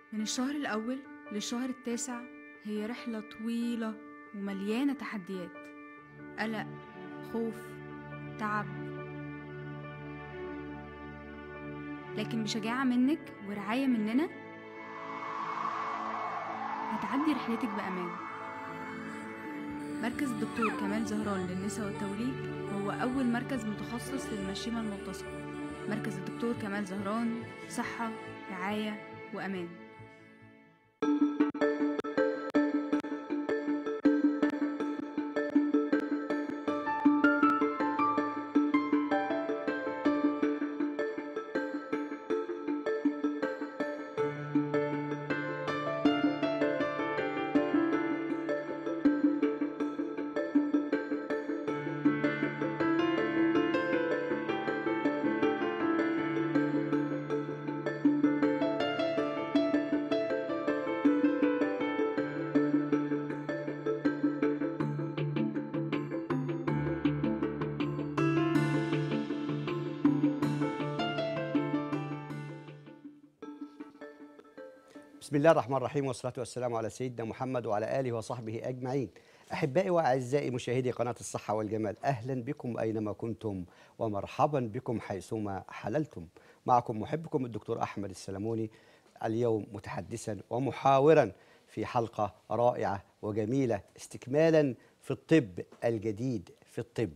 من الشهر الأول للشهر التاسع هي رحلة طويلة ومليانة تحديات قلق خوف تعب لكن بشجاعة منك ورعاية مننا هتعدي رحلتك بأمان مركز الدكتور كمال زهران للنساء والتوليد هو أول مركز متخصص للمشيمة الملتصقة مركز الدكتور كمال زهران صحة رعاية وأمان بسم الله الرحمن الرحيم والصلاة والسلام على سيدنا محمد وعلى آله وصحبه أجمعين أحبائي وأعزائي مشاهدي قناة الصحة والجمال أهلا بكم أينما كنتم ومرحبا بكم حيثما حللتم معكم محبكم الدكتور أحمد السلموني اليوم متحدثا ومحاورا في حلقة رائعة وجميلة استكمالا في الطب الجديد في الطب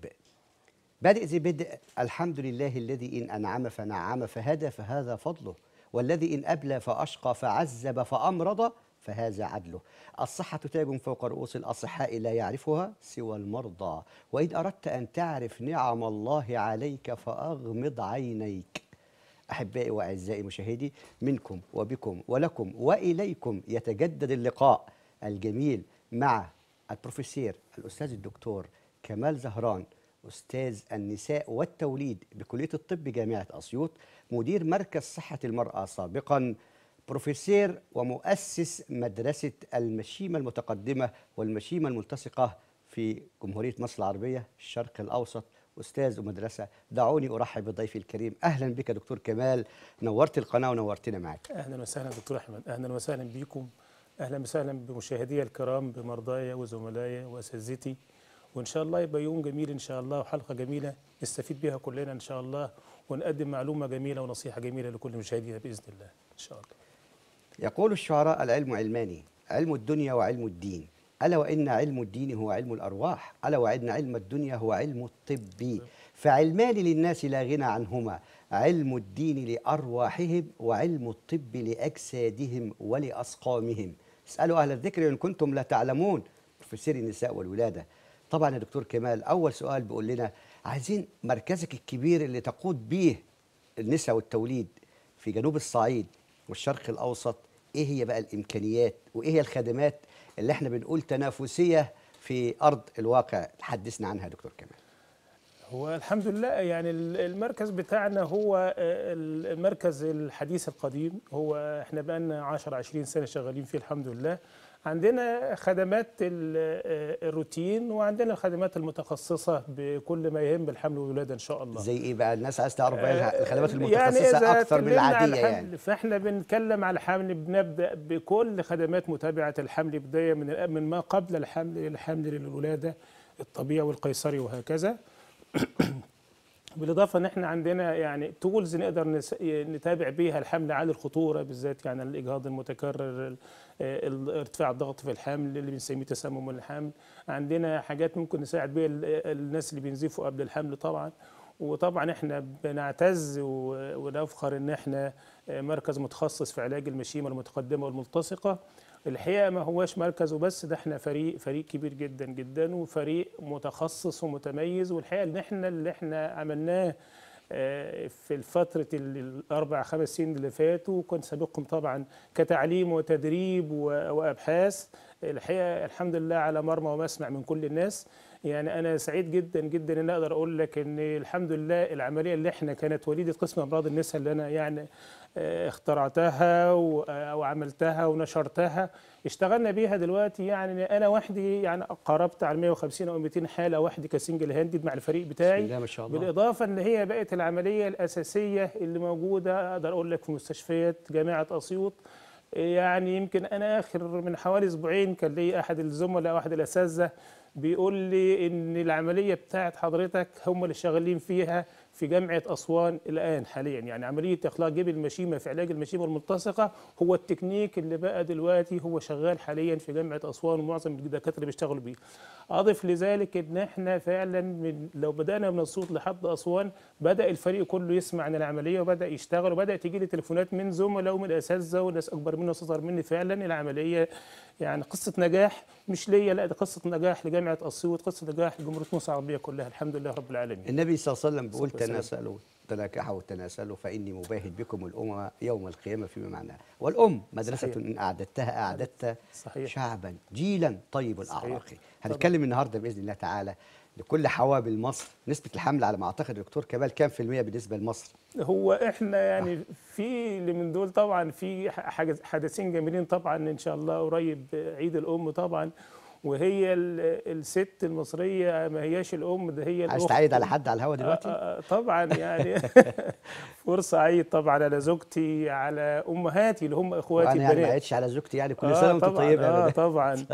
بادئ ذي بدء الحمد لله الذي إن أنعم فنعم فهدى فهذا فضله والذي إن أبلى فأشقى فعذب فأمرض فهذا عدله الصحة تاج فوق رؤوس الأصحاء لا يعرفها سوى المرضى وإن أردت أن تعرف نعم الله عليك فأغمض عينيك أحبائي وأعزائي مشاهدي منكم وبكم ولكم وإليكم يتجدد اللقاء الجميل مع البروفيسور الأستاذ الدكتور كمال زهران أستاذ النساء والتوليد بكلية الطب جامعة أسيوط مدير مركز صحة المرأة سابقا بروفيسور ومؤسس مدرسة المشيمة المتقدمة والمشيمة الملتصقة في جمهورية مصر العربية الشرق الأوسط أستاذ ومدرسة دعوني أرحب بضيفي الكريم أهلا بك دكتور كمال نورت القناة ونورتنا معك اهلا وسهلا دكتور احمد اهلا وسهلا بكم اهلا وسهلا بمشاهدي الكرام بمرضاي وزملائي واساتذتي وان شاء الله يبقى يوم جميل ان شاء الله وحلقه جميله نستفيد بها كلنا ان شاء الله ونقدم معلومه جميله ونصيحه جميله لكل مشاهدينا باذن الله ان شاء الله يقول الشعراء العلم علمان علم الدنيا وعلم الدين ألا وإن علم الدين هو علم الأرواح ألا وإن علم الدنيا هو علم الطب فعلمان للناس لا غنى عنهما علم الدين لأرواحهم وعلم الطب لأجسادهم ولأسقامهم اسألوا أهل الذكر إن كنتم لا تعلمون بروفيسور النساء والولادة طبعا يا دكتور كمال أول سؤال بيقول لنا عايزين مركزك الكبير اللي تقود به النساء والتوليد في جنوب الصعيد والشرق الأوسط إيه هي بقى الإمكانيات وإيه هي الخدمات اللي احنا بنقول تنافسية في أرض الواقع حدثنا عنها يا دكتور كمال هو الحمد لله يعني ال- المركز بتاعنا هو آه، ال- المركز الحديث القديم هو احنا بقالنا 10 20 سنه شغالين فيه الحمد لله عندنا خدمات ال- آه، الروتين وعندنا الخدمات المتخصصه بكل ما يهم الحمل والولاده ان شاء الله زي إيه بقى الناس عايز تعرف بقى آه، الخدمات يعني المتخصصة إذا أكثر من اتكلمنا على العادية الحمل يعني فاحنا بنتكلم على الحمل بنبدا بكل خدمات متابعه الحمل بدايه من من ما قبل الحمل للحمل للولاده الطبيعي والقيصري وهكذا بالاضافه ان احنا عندنا يعني تولز نقدر نس- نتابع بيها الحمل عالي الخطوره بالذات يعني الاجهاض المتكرر ال- ال- ارتفاع الضغط في الحمل اللي بنسميه تسمم الحمل عندنا حاجات ممكن نساعد بيها ال- الناس اللي بينزفوا قبل الحمل طبعا وطبعا احنا بنعتز و- ونفخر ان احنا مركز متخصص في علاج المشيمه المتقدمه والملتصقه الحقيقه ما هواش مركز وبس ده احنا فريق فريق كبير جدا جدا وفريق متخصص ومتميز والحقيقه ان احنا اللي احنا عملناه آه، في الفترة ال- الأربع خمس سنين اللي فاتوا وكان سابقهم طبعا كتعليم وتدريب و- وأبحاث الحقيقة الحمد لله على مرمى ومسمع من كل الناس يعني أنا سعيد جدا جدا إن أقدر أقول لك إن الحمد لله العملية اللي إحنا كانت وليدة قسم أمراض النساء اللي أنا يعني آه، اخترعتها و- آه، وعملتها ونشرتها اشتغلنا بيها دلوقتي يعني أنا وحدي يعني قربت على 150 أو 200 حالة وحدي كسنجل هاندد مع الفريق بسم بتاعي الله ما شاء الله بالاضافه ان هي بقت العمليه الاساسيه اللي موجوده اقدر اقول لك في مستشفيات جامعه اسيوط يعني يمكن انا اخر من حوالي اسبوعين كان لي احد الزملاء واحد الاساتذه بيقول لي ان العمليه بتاعت حضرتك هم اللي شغالين فيها في جامعه اسوان الان حاليا يعني عمليه اخلاق جيب المشيمه في علاج المشيمه الملتصقه هو التكنيك اللي بقى دلوقتي هو شغال حاليا في جامعه اسوان ومعظم الدكاتره بيشتغلوا بيه اضف لذلك ان احنا فعلا من لو بدانا من الصوت لحد اسوان بدا الفريق كله يسمع عن العمليه وبدا يشتغل وبدا تيجي لي تليفونات من زملاء ومن اساتذه وناس اكبر مني واصغر مني فعلا العمليه يعني قصه نجاح مش ليا لا ده قصه نجاح لجامعه اسيوط قصه نجاح لجمهوريه مصر العربيه كلها الحمد لله رب العالمين النبي صلى الله عليه وسلم بيقول الصلاة والسلام. تناسلوا تناكحوا وتناسلوا فاني مباهل بكم الامم يوم القيامه فيما معناه والام مدرسه صحيح. ان اعددتها اعددت صحيح. شعبا جيلا طيب صحيح. الاعراق هنتكلم النهارده باذن الله تعالى لكل حوامل مصر نسبه الحمل على ما اعتقد دكتور كمال كام في المية بالنسبه لمصر هو احنا يعني في اللي من دول طبعا في حاجة حدثين جميلين طبعا ان شاء الله قريب عيد الام طبعا وهي ال- الست المصريه ما هياش الام ده هي عايز الاخت تعيد على حد على الهوا دلوقتي آه، آه، طبعا يعني فرصه عيد طبعا على زوجتي على امهاتي اللي هم اخواتي وانا يعني ما البنات عيدش على زوجتي يعني كل آه سنه وانت طبعا طيبه يا اه مدام. طبعا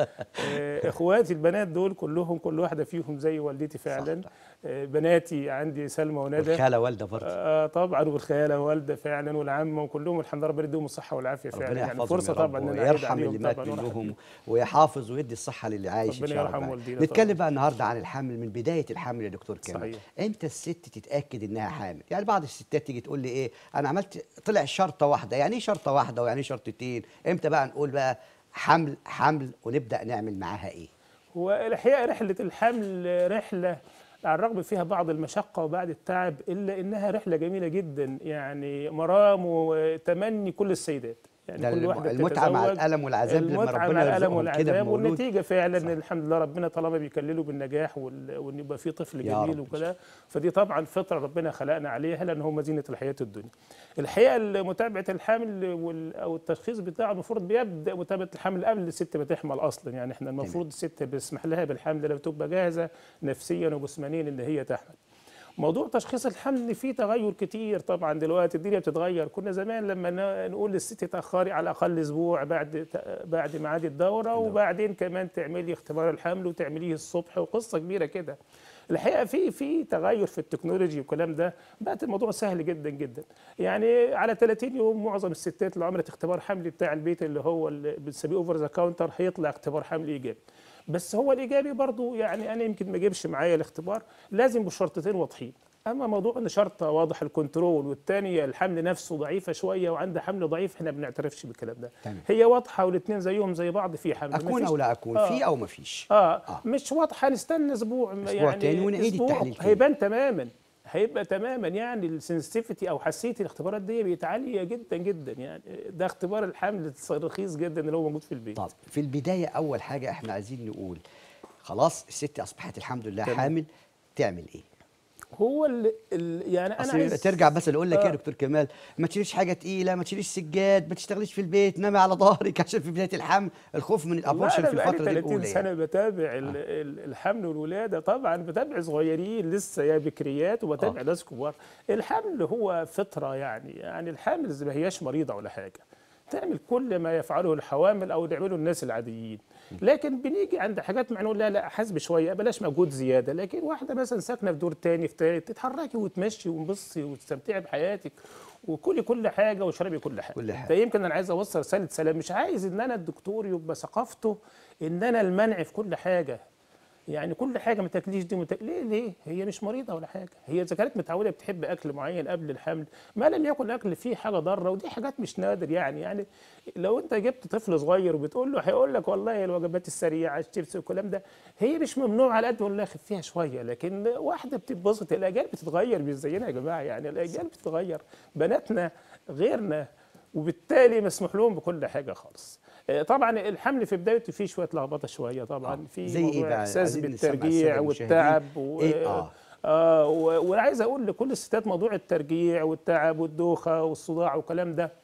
آه اخواتي البنات دول كلهم كل واحده فيهم زي والدتي فعلا صح. آه بناتي عندي سلمى وندى والخاله والده برضه آه طبعا والخاله والده فعلا والعمه وكلهم الحمد لله ربنا يديهم الصحه والعافيه ربنا فعلا يعني يحفظهم فرصه يا رب طبعا ان انا أعيد ويرحم عليهم اللي مات طبعا ويرحم منهم بيهم. ويحافظ ويدي الصحه للي عايش ان ربنا شاء يرحم الله والدينا نتكلم طبعاً. بقى النهارده عن الحمل من بدايه الحمل يا دكتور كمال صحيح. امتى الست تتاكد انها حامل يعني بعض الستات تيجي تقول لي ايه انا عملت طلع شرطه واحده يعني ايه شرطه واحده ويعني ايه شرطتين امتى بقى نقول بقى حمل حمل ونبدا نعمل معاها ايه هو الحقيقه رحله الحمل رحله على الرغم فيها بعض المشقة وبعد التعب إلا إنها رحلة جميلة جدا يعني مرام وتمني كل السيدات يعني ده كل الم- واحدة المتعه مع بتتزوج الالم والعذاب لما المتعة ربنا مع الألم يرزقهم كده والعذاب بمولود والنتيجة فعلا صح. الحمد لله ربنا طالما بيكلله بالنجاح وال- وإن يبقى فيه طفل يا جميل رب. وكده فدي طبعا فطرة ربنا خلقنا عليها لأن هم زينة الحياة الدنيا. الحقيقة متابعة الحمل وال- أو التشخيص بتاعه المفروض بيبدأ متابعة الحمل قبل الست ما تحمل أصلا يعني احنا المفروض الست بيسمح لها بالحمل لو تبقى جاهزة نفسيا وجسمانيا إن هي تحمل. موضوع تشخيص الحمل فيه تغير كتير طبعا دلوقتي الدنيا بتتغير كنا زمان لما ن- نقول للست تاخري على الاقل اسبوع بعد ت- بعد ميعاد الدوره وبعدين كمان تعملي اختبار الحمل وتعمليه الصبح وقصه كبيره كده الحقيقه في في تغير في التكنولوجي والكلام ده بقت الموضوع سهل جدا جدا يعني على 30 يوم معظم الستات اللي عملت اختبار حمل بتاع البيت اللي هو اللي بنسميه اوفر ذا كاونتر هيطلع اختبار حمل ايجابي بس هو الايجابي برضو يعني انا يمكن ما اجيبش معايا الاختبار لازم بشرطتين واضحين اما موضوع ان شرطه واضح الكنترول والثانيه الحمل نفسه ضعيفه شويه وعندها حمل ضعيف احنا ما بنعترفش بالكلام ده تمام. هي واضحه والاثنين زيهم زي بعض في حمل اكون مفيش- او لا اكون آه. في او ما فيش آه, آه. اه مش واضحه نستنى اسبوع أسبوع تاني ونعيد أسبوع التحليل تاني. هيبان تماما هيبقى تماما يعني السنسيتيفيتي او حساسيه الاختبارات دي بقت عاليه جدا جدا يعني ده اختبار الحمل رخيص جدا اللي هو موجود في البيت طب في البدايه اول حاجه احنا عايزين نقول خلاص الست اصبحت الحمد لله تمام. حامل تعمل ايه هو ال ال يعني انا اصل عايز ترجع بس اقول لك آه. يا دكتور كمال ما تشيليش حاجه تقيله ما تشيليش سجاد ما تشتغليش في البيت نامي على ظهرك عشان في بدايه الحمل الخوف من لا الابورشن انا في بقالي الفتره دي 30 الاولى سنه يعني. بتابع ال- ال- الحمل والولاده طبعا بتابع صغيرين لسه يا بكريات وبتابع آه. ناس كبار الحمل هو فطره يعني يعني الحامل ما هياش مريضه ولا حاجه تعمل كل ما يفعله الحوامل او يعمله الناس العاديين لكن بنيجي عند حاجات مع نقول لا لا حاسب شويه بلاش مجهود زياده لكن واحده مثلا ساكنه في دور تاني في تالت تتحركي وتمشي وتبصي وتستمتعي بحياتك وكلي كل حاجه واشربي كل حاجه كل حاجة. ده يمكن انا عايز اوصل رساله سلام مش عايز ان انا الدكتور يبقى ثقافته ان انا المنع في كل حاجه يعني كل حاجه ما تاكليش دي مت... ليه ليه هي مش مريضه ولا حاجه هي اذا كانت متعوده بتحب اكل معين قبل الحمل ما لم يكن اكل فيه حاجه ضاره ودي حاجات مش نادر يعني يعني لو انت جبت طفل صغير وبتقول له هيقول لك والله الوجبات السريعه الشيبس والكلام ده هي مش ممنوع على قد ما نقول فيها شويه لكن واحده بتتبسط الاجيال بتتغير مش زينا يا جماعه يعني الاجيال بتتغير بناتنا غيرنا وبالتالي مسموح لهم بكل حاجه خالص آه، طبعا الحمل في بدايته فيه شويه لخبطه شويه طبعا آه. في زي إيه موضوع بقى؟ احساس عايزين نسمع بالترجيع السادة والتعب المشاهدين. و... إيه؟ آه. آه و- وانا عايز اقول لكل الستات موضوع الترجيع والتعب والدوخه والصداع والكلام ده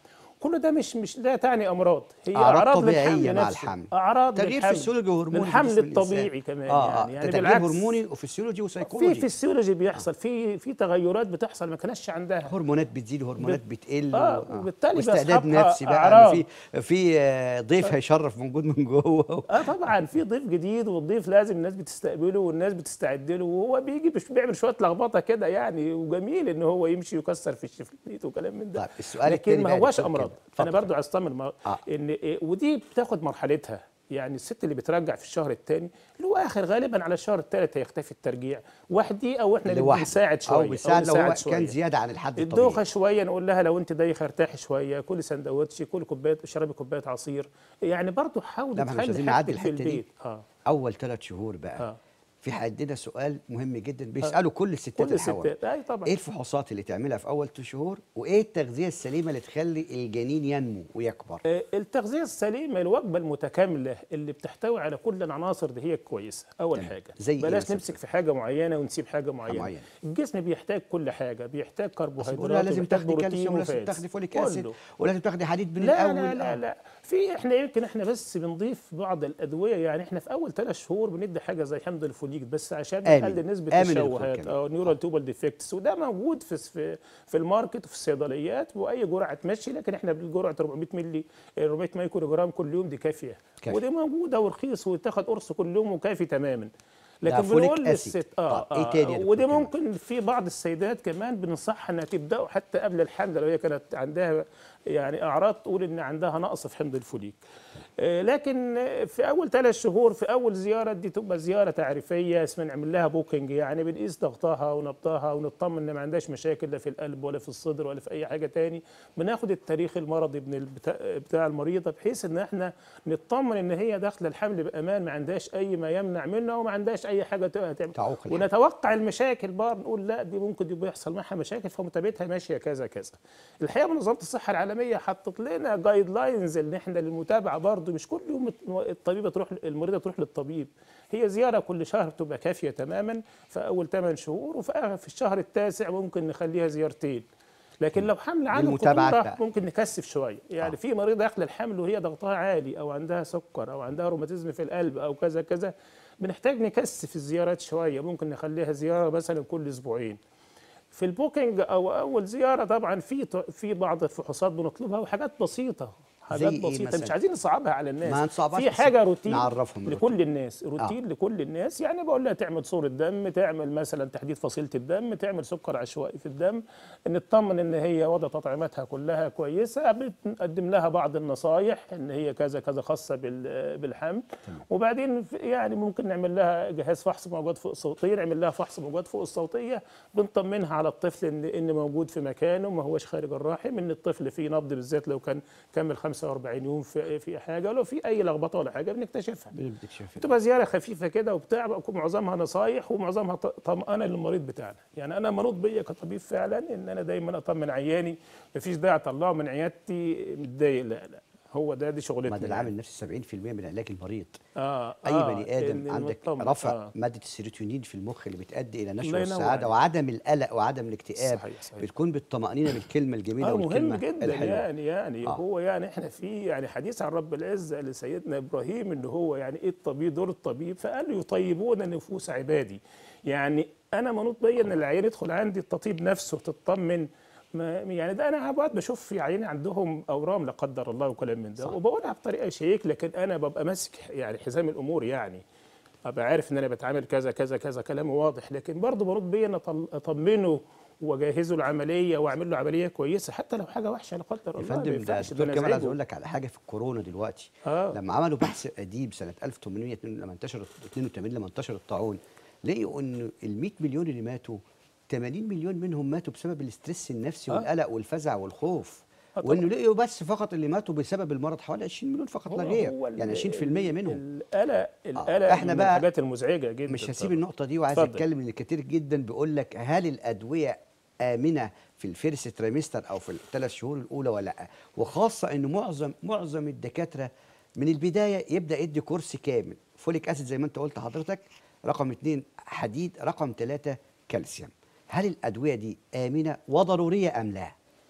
كل ده مش مش لا تعني امراض هي أعراض اعراض طبيعية للحمل مع نفسه. الحمل. اعراض تغيير للحمل. فسيولوجي وهرموني في للحمل جسم الإنسان. الطبيعي كمان اه يعني, اه يعني تغيير بالعكس هرموني وفسيولوجي في وسيكولوجي فسيولوجي بيحصل في في تغيرات بتحصل ما كانش عندها هرمونات بتزيد وهرمونات بت- بتقل آه، و- وبالتالي واستعداد بيصحبها نفسي بقى أعراض. إن في في آه، ضيف هيشرف موجود من جوه اه طبعا في ضيف جديد والضيف لازم الناس بتستقبله والناس بتستعد له وهو بيجي مش بيعمل شويه لخبطه كده يعني وجميل ان هو يمشي يكسر في الشفليت وكلام من ده طيب السؤال لكن التاني ما بقى هواش دكتور امراض كده. انا اتفضل. برضو عايز اطمن ما- آه. ان إيه ودي بتاخد مرحلتها يعني الست اللي بترجع في الشهر الثاني اللي هو اخر غالبا على الشهر الثالث هيختفي الترجيع وحدي او احنا اللي لوحده. بنساعد شويه او بيساعد لو هو بنساعد كان شوية. زياده عن الحد الدوخه الطبيعي شويه نقول لها لو انت دايخه ارتاحي شويه كلي سندوتش كلي كوبايه اشربي كوبايه عصير يعني برضو حاولي لا، ما احنا مش تخلي عايزين نعدي حاجتك في الحتة دي. البيت اه اول ثلاث شهور بقى اه في عندنا سؤال مهم جدا بيسالوا كل الستات كل الحوامل الستات اي طبعا ايه الفحوصات اللي تعملها في اول ثلاث شهور وايه التغذيه السليمه اللي تخلي الجنين ينمو ويكبر آه، التغذية السليمة الوجبة المتكاملة اللي بتحتوي على كل العناصر دي هي كويسة أول تمام. حاجة زي إيه بلاش مثلاً؟ نمسك في حاجة معينة ونسيب حاجة معينة معينة. الجسم بيحتاج كل حاجة بيحتاج بس بقول لها كربوهيدرات لازم وبيحتاج تاخدي بروتين كالسيوم ولازم وفات تاخدي فوليك اسيد كله. ولازم تاخدي حديد من لا الاول لا لا آه. لا في احنا يمكن احنا بس بنضيف بعض الادويه يعني احنا في اول ثلاث شهور بندي حاجه زي حمض الفوليك بس عشان آمن. نقلل نسبه آمن الدكتور التشوهات كمان. او نيورال توبال ديفكتس وده موجود في في في الماركت وفي الصيدليات واي جرعه تمشي لكن احنا بجرعه 400 مللي 400 مايكرو جرام كل يوم دي كافيه كافية. ودي موجوده ورخيص وتاخد قرص كل يوم وكافي تماما لكن فوليك بنقول أسيد. للست اه, طب إيه آه تاني يا دكتور ودي كمان؟ ممكن في بعض السيدات كمان بنصحها انها تبداوا حتى قبل الحمل لو هي كانت عندها يعني اعراض تقول ان عندها نقص في حمض الفوليك آه، لكن آه، في اول ثلاث شهور في اول زياره دي تبقى زياره تعريفيه اسمها نعمل لها بوكينج يعني بنقيس ضغطها ونبضها ونطمن ان ما عندهاش مشاكل لا في القلب ولا في الصدر ولا في اي حاجه تاني بناخد التاريخ المرضي من البتاع بتاع المريضه بحيث ان احنا نطمن ان هي داخله الحمل بامان ما عندهاش اي ما يمنع منها وما عندهاش اي حاجه تعمل تعوق الحمل. ونتوقع المشاكل بقى نقول لا دي ممكن يبقى يحصل معها مشاكل فمتابعتها ماشيه كذا كذا الحقيقه منظمه الصحه العالميه حطت لنا جايد لاينز اللي احنا للمتابعه برضو مش كل يوم الطبيبه تروح المريضه تروح للطبيب هي زياره كل شهر تبقى كافيه تماما في اول 8 شهور وفي آخر- في الشهر التاسع ممكن نخليها زيارتين لكن لو حمل عنده بالمتابعات خطوره بقى. ممكن نكثف شويه يعني آه. في مريضه داخله الحمل وهي ضغطها عالي او عندها سكر او عندها روماتيزم في القلب او كذا كذا بنحتاج نكثف الزيارات شويه ممكن نخليها زياره مثلا كل اسبوعين في البوكينج او اول زياره طبعا في في بعض الفحوصات بنطلبها وحاجات بسيطه حاجات زي إيه بسيطه مثلاً؟ مش عايزين نصعبها على الناس ما نصعبهاش في بس حاجه روتين نعرفهم لكل الناس روتين آه. لكل الناس يعني بقول لها تعمل صوره دم تعمل مثلا تحديد فصيله الدم تعمل سكر عشوائي في الدم نطمن ان هي وضع تطعيماتها كلها كويسه بنقدم لها بعض النصايح ان هي كذا كذا خاصه بال- بالحمل وبعدين في- يعني ممكن نعمل لها جهاز فحص موجات فوق الصوتيه نعمل لها فحص موجات فوق الصوتيه بنطمنها على الطفل ان ان موجود في مكانه ما هوش خارج الرحم ان الطفل فيه نبض بالذات لو كان كمل 45 يوم في في حاجه ولو في اي لخبطه ولا حاجه بنكتشفها بنبدأ شايفين. بتبقى زياره خفيفه كده وبتاع بقى معظمها نصايح ومعظمها ط- طمأنه للمريض بتاعنا يعني انا منوط بيا كطبيب فعلا ان انا دايما اطمن عياني مفيش داعي اطلعه من عيادتي متضايق لا لا هو ده دي شغلتنا ما ده العامل النفسي 70% من علاج المريض اه اي آه بني ادم إن عندك المطمن. رفع آه. ماده السيروتونين في المخ اللي بتؤدي الى نشوه الله ينور السعاده عليك. وعدم القلق وعدم الاكتئاب صحيح، صحيح. بتكون بالطمانينه بالكلمه الجميله اه مهم والكلمه جدا الحلوه يعني يعني آه. آه. هو يعني احنا في يعني حديث عن رب العزه لسيدنا ابراهيم ان هو يعني ايه الطبيب دور الطبيب فقال يطيبون نفوس عبادي يعني انا منوط بيا ان العيان يدخل عندي التطيب نفسه تطمن ما يعني ده انا اوقات بشوف في عيان عندهم اورام لا قدر الله وكلام من ده صح. وبقولها بطريقه شيك لكن انا ببقى ماسك يعني حزام الامور يعني ابقى عارف ان انا بتعامل كذا كذا كذا كلام واضح لكن برضه برد بيا ان أطل- اطمنه واجهزه العمليه واعمل له عمليه كويسه حتى لو حاجه وحشه لا قدر يا الله ما فندم ده ينفعش الدكتور كمال عايز نزعجه. اقول لك على حاجه في الكورونا دلوقتي آه. لما عملوا بحث قديم سنه 1882 لما انتشر 82 لما انتشر الطاعون لقوا ان ال 100 مليون اللي ماتوا 80 مليون منهم ماتوا بسبب الاسترس النفسي آه. والقلق والفزع والخوف آه طبعاً. وانه لقوا بس فقط اللي ماتوا بسبب المرض حوالي 20 مليون فقط لا هو- غير هو ال- يعني 20% منهم القلق القلق إحنا من بقى الحاجات المزعجه جدا مش هسيب طبعاً. النقطة دي وعايز اتفضل. اتكلم ان كتير جدا بيقول لك هل الأدوية آمنة في الفيرست تريمستر أو في الثلاث شهور الأولى ولا لا وخاصة إن معظم معظم الدكاترة من البداية يبدأ يدي كورس كامل فوليك أسيد زي ما أنت قلت حضرتك رقم اثنين حديد رقم ثلاثة كالسيوم هل الأدوية دي آمنة وضرورية أم لا؟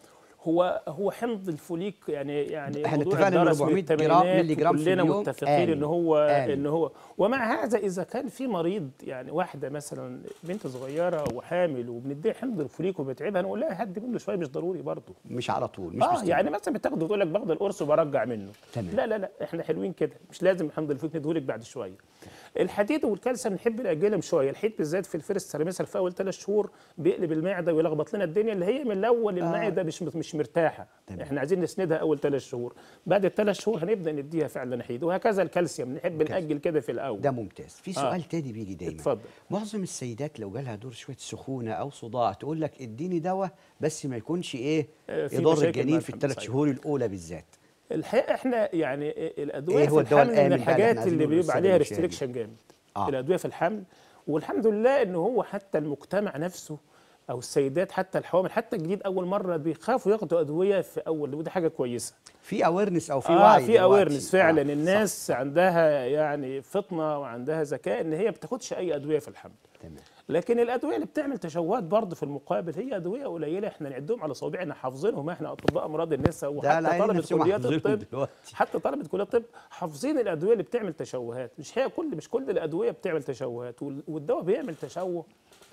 هو هو حمض الفوليك يعني يعني إحنا موضوع اتفقنا إنه الدرس من 400 جرام- الثمانينات ملي جرام في كلنا اليوم متفقين آمن. ان هو آمن. ان هو ومع هذا اذا كان في مريض يعني واحده مثلا بنت صغيره وحامل وبنديها حمض الفوليك وبتعبها نقول لها هدي منه شويه مش ضروري برضه مش على طول مش اه مستمر. يعني مثلا بتاخد تقول لك باخد القرص وبرجع منه تمام. لا لا لا احنا حلوين كده مش لازم حمض الفوليك نديهولك بعد شويه الحديد والكالسيوم نحب ناجلهم شويه الحديد بالذات في الفيرست تريمستر في اول ثلاث شهور بيقلب المعده ويلخبط لنا الدنيا اللي هي من الاول المعده مش مش مرتاحه تمام. احنا عايزين نسندها اول ثلاث شهور بعد الثلاث شهور هنبدا نديها فعلا حديد وهكذا الكالسيوم نحب الكالسيوم. ناجل كده في الاول ده ممتاز في سؤال تاني بيجي دايما اتفضل. معظم السيدات لو جالها دور شويه سخونه او صداع تقول لك اديني دواء بس ما يكونش ايه آه، في يضر مشاكل الجنين مع في الحمض الثلاث صحيح. شهور الاولى بالذات الحقيقه احنا يعني الادويه إيه في هو الدواء الحمل من الآمن بقى اللي إحنا الحاجات عايزين اللي نقوله بيبقى للسادة عليها المشاهدين؟ ريستريكشن جامد آه. الادويه في الحمل والحمد لله ان هو حتى المجتمع نفسه او السيدات حتى الحوامل حتى الجديد اول مره بيخافوا ياخدوا ادويه في اول ودي حاجه كويسه في اويرنس او في اه وعي في دلوقتي. اويرنس فعلا آه، الناس عندها يعني فطنه وعندها ذكاء ان هي ما بتاخدش اي ادويه في الحمل صح. تمام لكن الادويه اللي بتعمل تشوهات برضه في المقابل هي ادويه قليله احنا نعدهم على صوابعنا حافظينهم احنا اطباء امراض النساء ده وحتى العيال طلبه نفسهم كليات حافظينهم الطب دلوقتي. حتى طلبه كليات الطب حافظين الادويه اللي بتعمل تشوهات مش هي كل مش كل الادويه بتعمل تشوهات وال- والدواء بيعمل تشوه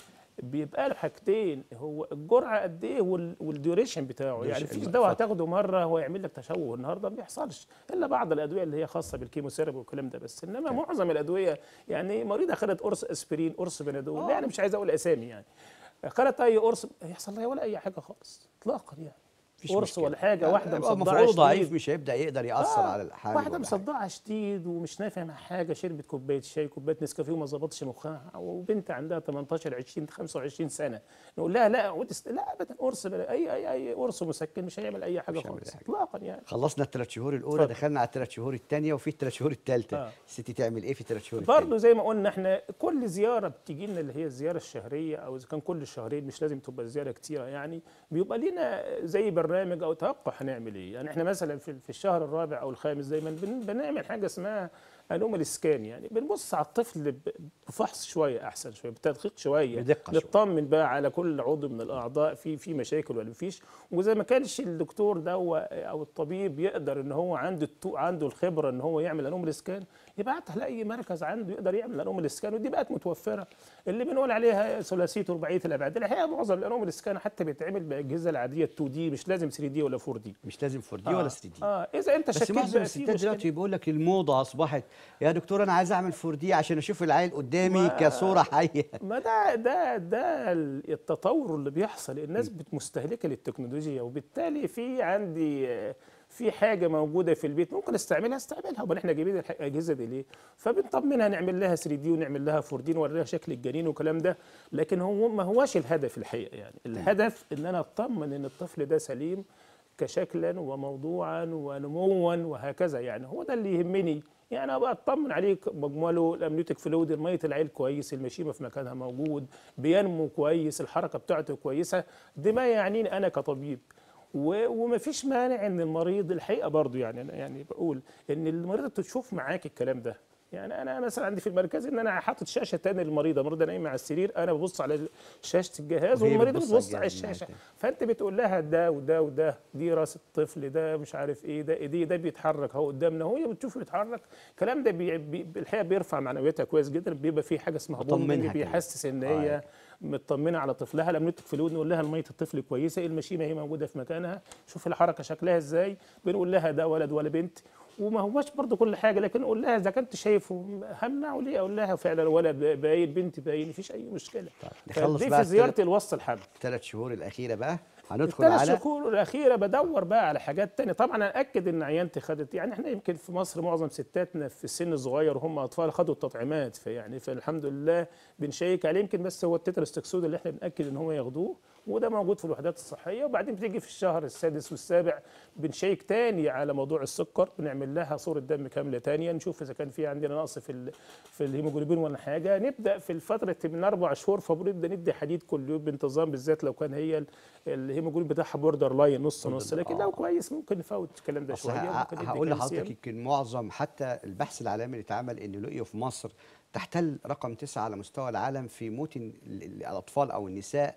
بيبقى له حاجتين هو الجرعه قد ايه وال- والديوريشن بتاعه يعني الديوريشن، في الوقت. دواء هتاخده مره هو يعمل لك تشوه النهارده ما بيحصلش الا بعض الادويه اللي هي خاصه بالكيموثيرابي والكلام ده بس انما معظم الادويه يعني مريضه خدت قرص اسبرين قرص بنادول يعني مش عايز اقول اسامي يعني خدت اي قرص يحصل لها ولا اي حاجه خالص اطلاقا يعني مفيش قرص مشكلة. ولا حاجه يعني واحده يبقى مصدعه مفعوله ضعيف شديد. مش هيبدا يقدر ياثر آه، على الحامل واحده ولا حاجة. مصدعه شديد ومش نافع مع حاجه شربت كوبايه شاي كوبايه نسكافيه وما ظبطش مخها وبنت عندها 18 20 25 سنه نقول لها لا عود است... لا ابدا قرص بلا- اي اي اي قرص مسكن مش هيعمل اي حاجه مش هيعمل خالص أي حاجة. اطلاقا يعني خلصنا الثلاث شهور الاولى اتفضل. دخلنا على الثلاث شهور الثانيه وفي الثلاث شهور الثالثه آه. الست تعمل ايه في الثلاث شهور التانية؟ برضه زي ما قلنا احنا كل زياره بتيجي لنا اللي هي الزياره الشهريه او اذا كان كل شهرين مش لازم تبقى زياره كتيره يعني بيبقى لنا زي برنامج او توقع هنعمل ايه يعني احنا مثلا في في الشهر الرابع او الخامس دايما بن- بنعمل حاجه اسمها انومال سكان يعني بنبص على الطفل ب- بفحص شويه احسن شويه بتدقيق شويه بدقة شوية. نطمن بقى على كل عضو من الاعضاء في في مشاكل ولا مفيش واذا ما كانش الدكتور ده هو او الطبيب يقدر ان هو عنده التو عنده الخبره ان هو يعمل انومال سكان يبعتها لاي مركز عنده يقدر يعمل انومال سكان ودي بقت متوفره اللي بنقول عليها ثلاثيه ورباعيه الابعاد الحقيقه معظم الانومال سكان حتى بيتعمل باجهزه العاديه 2 دي مش لازم 3 دي ولا 4 دي مش لازم 4 دي ولا 3 دي اه اذا انت بس شكيت معظم بقى في الستات دلوقتي مشكله بيقول لك الموضه اصبحت يا دكتور انا عايز اعمل 4 دي عشان اشوف العيل قدامي ما- كصوره حيه ما ده ده ده التطور اللي بيحصل الناس بت- مستهلكه للتكنولوجيا وبالتالي في عندي آه، في حاجه موجوده في البيت ممكن استعملها استعملها امال احنا جايبين الح- الاجهزه دي ليه؟ فبنطمنها نعمل لها 3 دي ونعمل لها 4 دي نوريها شكل الجنين والكلام ده لكن هو ما هواش الهدف الحقيقه يعني الهدف ان انا اطمن ان الطفل ده سليم كشكلا وموضوعا ونموا وهكذا يعني هو ده اللي يهمني يعني ابقى اطمن عليه مجمله الامنيوتيك فلويد الميه العيل كويس المشيمه في مكانها موجود بينمو كويس الحركه بتاعته كويسه ده ما يعنيني انا كطبيب و- ومفيش مانع ان المريض الحقيقه برضو يعني أنا يعني بقول ان المريضه تشوف معاك الكلام ده يعني انا مثلا عندي في المركز ان انا حاطط شاشه تاني للمريضه المريضه نايمه على السرير انا ببص على شاشه الجهاز وهي والمريضه بتبص على بتبص على الجهاز الشاشه معاك. فانت بتقول لها ده وده وده دي راس الطفل ده مش عارف ايه ده ايديه ده بيتحرك اهو قدامنا هو بتشوفه بيتحرك الكلام ده بي بي الحقيقه بيرفع معنوياتها كويس جدا بيبقى في حاجه اسمها مطمنها بوندنج كمان. بيحسس ان آه. هي مطمنه على طفلها لما ندخل فلويد نقول لها ميه الطفل كويسه المشيمه هي موجوده في مكانها شوف الحركه شكلها ازاي بنقول لها ده ولد ولا بنت وما هواش برضه كل حاجه لكن نقول لها اذا كنت شايفه همنعه ليه اقول لها فعلا ولد باين بنت باين مفيش اي مشكله نخلص دي بقى في زياره التلات- الوسط الحمل الثلاث شهور الاخيره بقى هندخل الثلاث على شهور الاخيره بدور بقى على حاجات تانية طبعا انا اكد ان عيانتي خدت يعني احنا يمكن في مصر معظم ستاتنا في السن الصغير وهم اطفال خدوا التطعيمات فيعني فالحمد لله بنشيك عليه يمكن بس هو التترستكسود اللي احنا بناكد ان هم ياخدوه وده موجود في الوحدات الصحيه وبعدين بتيجي في الشهر السادس والسابع بنشيك تاني على موضوع السكر بنعمل لها صوره دم كامله تانية نشوف اذا كان في عندنا نقص في ال- في الهيموجلوبين ولا حاجه نبدا في الفتره من اربع شهور فبنبدا ندي حديد كل يوم بانتظام بالذات لو كان هي ال- الهيموجلوبين بتاعها بوردر لاين نص نص لكن لو كويس ممكن نفوت الكلام ده أصل شويه ه- ممكن ندي هقول لحضرتك كالسيوم. يمكن معظم حتى البحث العالمي اللي اتعمل ان لقيوا في مصر تحتل رقم تسعة على مستوى العالم في موت ال- ال- الاطفال او النساء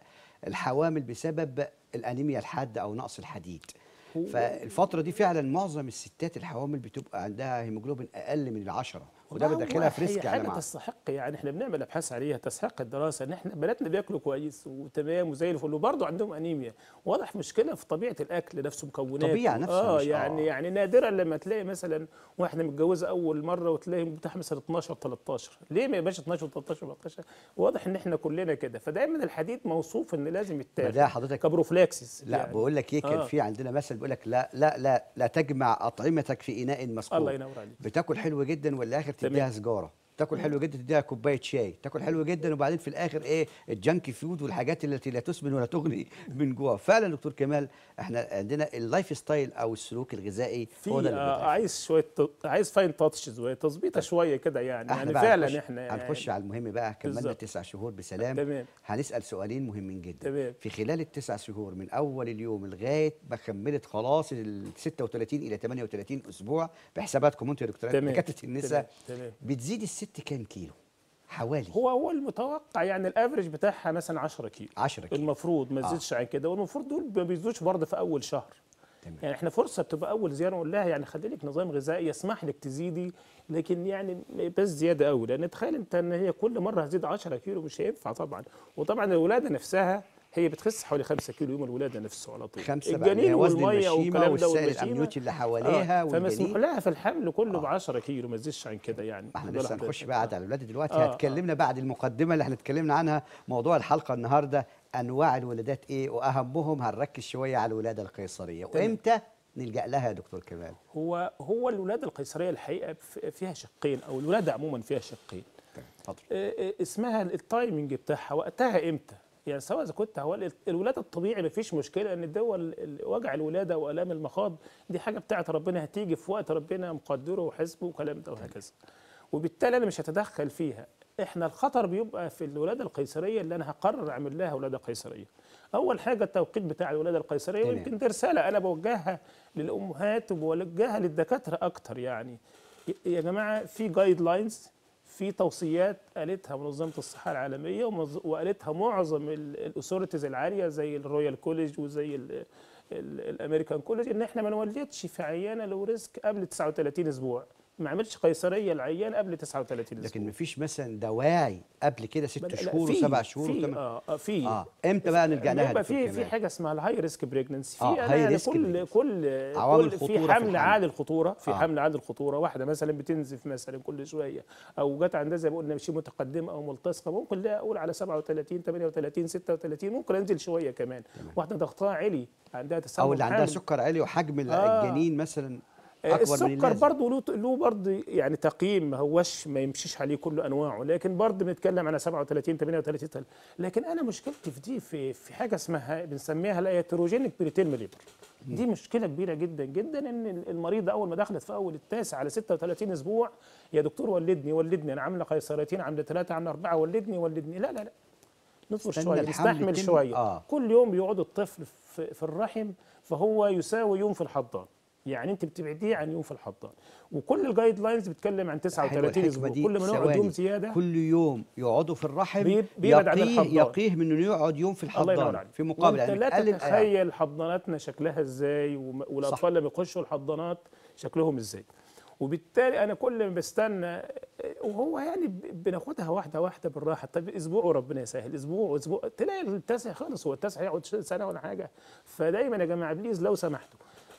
الحوامل بسبب الانيميا الحاده او نقص الحديد فالفتره دي فعلا معظم الستات الحوامل بتبقى عندها هيموجلوبين اقل من العشرة وده والله بدخلها هو في ريسك هي على حاجه مع تستحق يعني احنا بنعمل ابحاث عليها تستحق الدراسه ان احنا بناتنا بياكلوا كويس وتمام وزي الفل وبرضه عندهم انيميا واضح مشكله في طبيعه الاكل نفسه مكوناته طبيعة نفسها اه مش- يعني آه. يعني نادرا لما تلاقي مثلا واحده متجوزه اول مره وتلاقي بتاع مثلا 12 13 ليه ما يبقاش 12 13 14 واضح ان احنا كلنا كده فدايما الحديد موصوف ان لازم ما يتاخد ده حضرتك كبروفلاكسس لا يعني. بقول لك ايه كان آه. في عندنا مثل بيقول لك لا لا لا لا تجمع اطعمتك في اناء مسكوب الله ينور عليك بتاكل حلو جدا والاخر تمام. تديها سجاره تاكل حلو جدا تديها كوبايه شاي تاكل حلو جدا وبعدين في الاخر ايه الجانكي فود والحاجات التي لا تسمن ولا تغني من جوع فعلا دكتور كمال احنا عندنا اللايف ستايل او السلوك الغذائي هو في ده اللي آه بيضعف. عايز شويه عايز فاين تاتشز وتظبيطه شويه كده يعني احنا يعني بقى فعلا هنخش- احنا هنخش على المهم بقى كملنا بالظبط. تسع شهور بسلام تمام هنسال سؤالين مهمين جدا تمام. في خلال التسع شهور من اول اليوم لغايه ما كملت خلاص ال 36 الى 38 اسبوع بحساباتكم انتوا يا دكتورات تمام دكاتره النساء تمام تمام بتزيد الست كام كيلو حوالي هو هو المتوقع يعني الافرج بتاعها مثلا 10 كيلو 10 كيلو المفروض ما آه. تزيدش عن كده والمفروض دول ما بيزيدوش برضه في اول شهر تمام. يعني احنا فرصه بتبقى اول زياره نقول لها يعني خلي لك نظام غذائي يسمح لك تزيدي لكن يعني ما يبقاش زياده قوي لان تخيل انت ان هي كل مره هتزيد 10 كيلو مش هينفع طبعا وطبعا الولاده نفسها هي بتخس حوالي 5 كيلو يوم الولاده نفسه على طول خمسه بقى اللي هي الجنين وزن والميه المشيمه والكلام ده والسائل والمشيمه الامنيوتي اللي حواليها آه فمسموح والجنين لها في الحمل كله آه. ب 10 كيلو ما تزيدش عن كده يعني ما احنا خد بالك لسه هنخش حضرتك. بقى على الولاده دلوقتي آه، هتكلمنا بعد المقدمه اللي احنا اتكلمنا عنها موضوع الحلقه النهارده انواع الولادات ايه واهمهم هنركز شويه على الولاده القيصريه تمام. وامتى نلجا لها يا دكتور كمال هو هو الولاده القيصريه الحقيقه ف- فيها شقين او الولاده عموما فيها شقين اتفضل آه، آه، اسمها التايمنج بتاعها وقتها امتى يعني سواء اذا كنت هو ال- الولاده الطبيعي ما فيش مشكله ان الدول ال- وجع الولاده والام المخاض دي حاجه بتاعت ربنا هتيجي في وقت ربنا مقدره وحسبه وكلام ده وهكذا وبالتالي انا مش هتدخل فيها احنا الخطر بيبقى في الولاده القيصريه اللي انا هقرر اعمل لها ولاده قيصريه اول حاجه التوقيت بتاع الولاده القيصريه تمام. ويمكن دي رساله انا بوجهها للامهات وبوجهها للدكاتره اكتر يعني ي- يا جماعه في جايد لاينز في توصيات قالتها منظمه الصحه العالميه ومنظ- وقالتها معظم الاثوريتيز العاليه زي الرويال كوليج وزي ال- ال- الامريكان كوليج ان احنا ما نولدش في عيانه لو ريسك قبل 39 اسبوع ما عملش قيصريه العيان قبل 39 اسبوع لكن مفيش مثلا دواعي قبل كده ست لا، شهور في- وسبع شهور في وثمان اه آه، في اه امتى بقى نلجا لها يا يبقى دكتور في في كمال حاجه اسمها الهاي ريسك بريجننسي في آه، أنا high يعني risk كل pregnancy. كل عوامل كل خطورة في في حمل الحمل. عالي الخطوره في آه. حمل عالي الخطوره واحده مثلا بتنزف مثلا كل شويه او جت عندها زي ما قلنا شيء متقدمه او ملتصقه ممكن لا اقول على 37 38 36 ممكن انزل شويه كمان واحده ضغطها عالي عندها تسمم او اللي عندها حامل. سكر عالي وحجم ال- آه. الجنين مثلا آه، اكبر من السكر اللازم برضه له له برضه يعني تقييم ما هوش ما يمشيش عليه كل انواعه لكن برضه بنتكلم على 37 38 تل- لكن انا مشكلتي في دي في في حاجه اسمها بنسميها اليتروجينيك بريتيل ليبر دي مشكله كبيره جدا جدا ان المريضه اول ما دخلت في اول التاسع على 36 اسبوع يا دكتور ولدني ولدني انا عامله قيصريتين عامله ثلاثه عامله اربعه ولدني ولدني لا لا لا نصبر استنى شويه الحمل نستحمل يتم. شويه آه. كل يوم بيقعد الطفل في, في الرحم فهو يساوي يوم في الحضان يعني انت بتبعديه عن يوم في الحضان وكل الجايد لاينز بتتكلم عن حلوة 39 اسبوع الحكمة دي كل ما نقعد ثواني. يوم زياده كل يوم يقعدوا في الرحم بيب- بيبعد عن يقيه الحضان. يقيه من انه يقعد يوم في الله ينور الحضانه عليك في مقابل وانت يعني لا بتقلل- تتخيل حضاناتنا شكلها ازاي وم- والاطفال لما يخشوا الحضانات شكلهم ازاي وبالتالي انا كل ما بستنى وهو يعني ب- بناخدها واحده واحده بالراحه طب اسبوع وربنا يسهل اسبوع واسبوع تلاقي التاسع خلص هو التاسع هيقعد سنه ولا حاجه فدايما يا جماعه بليز لو سمحتوا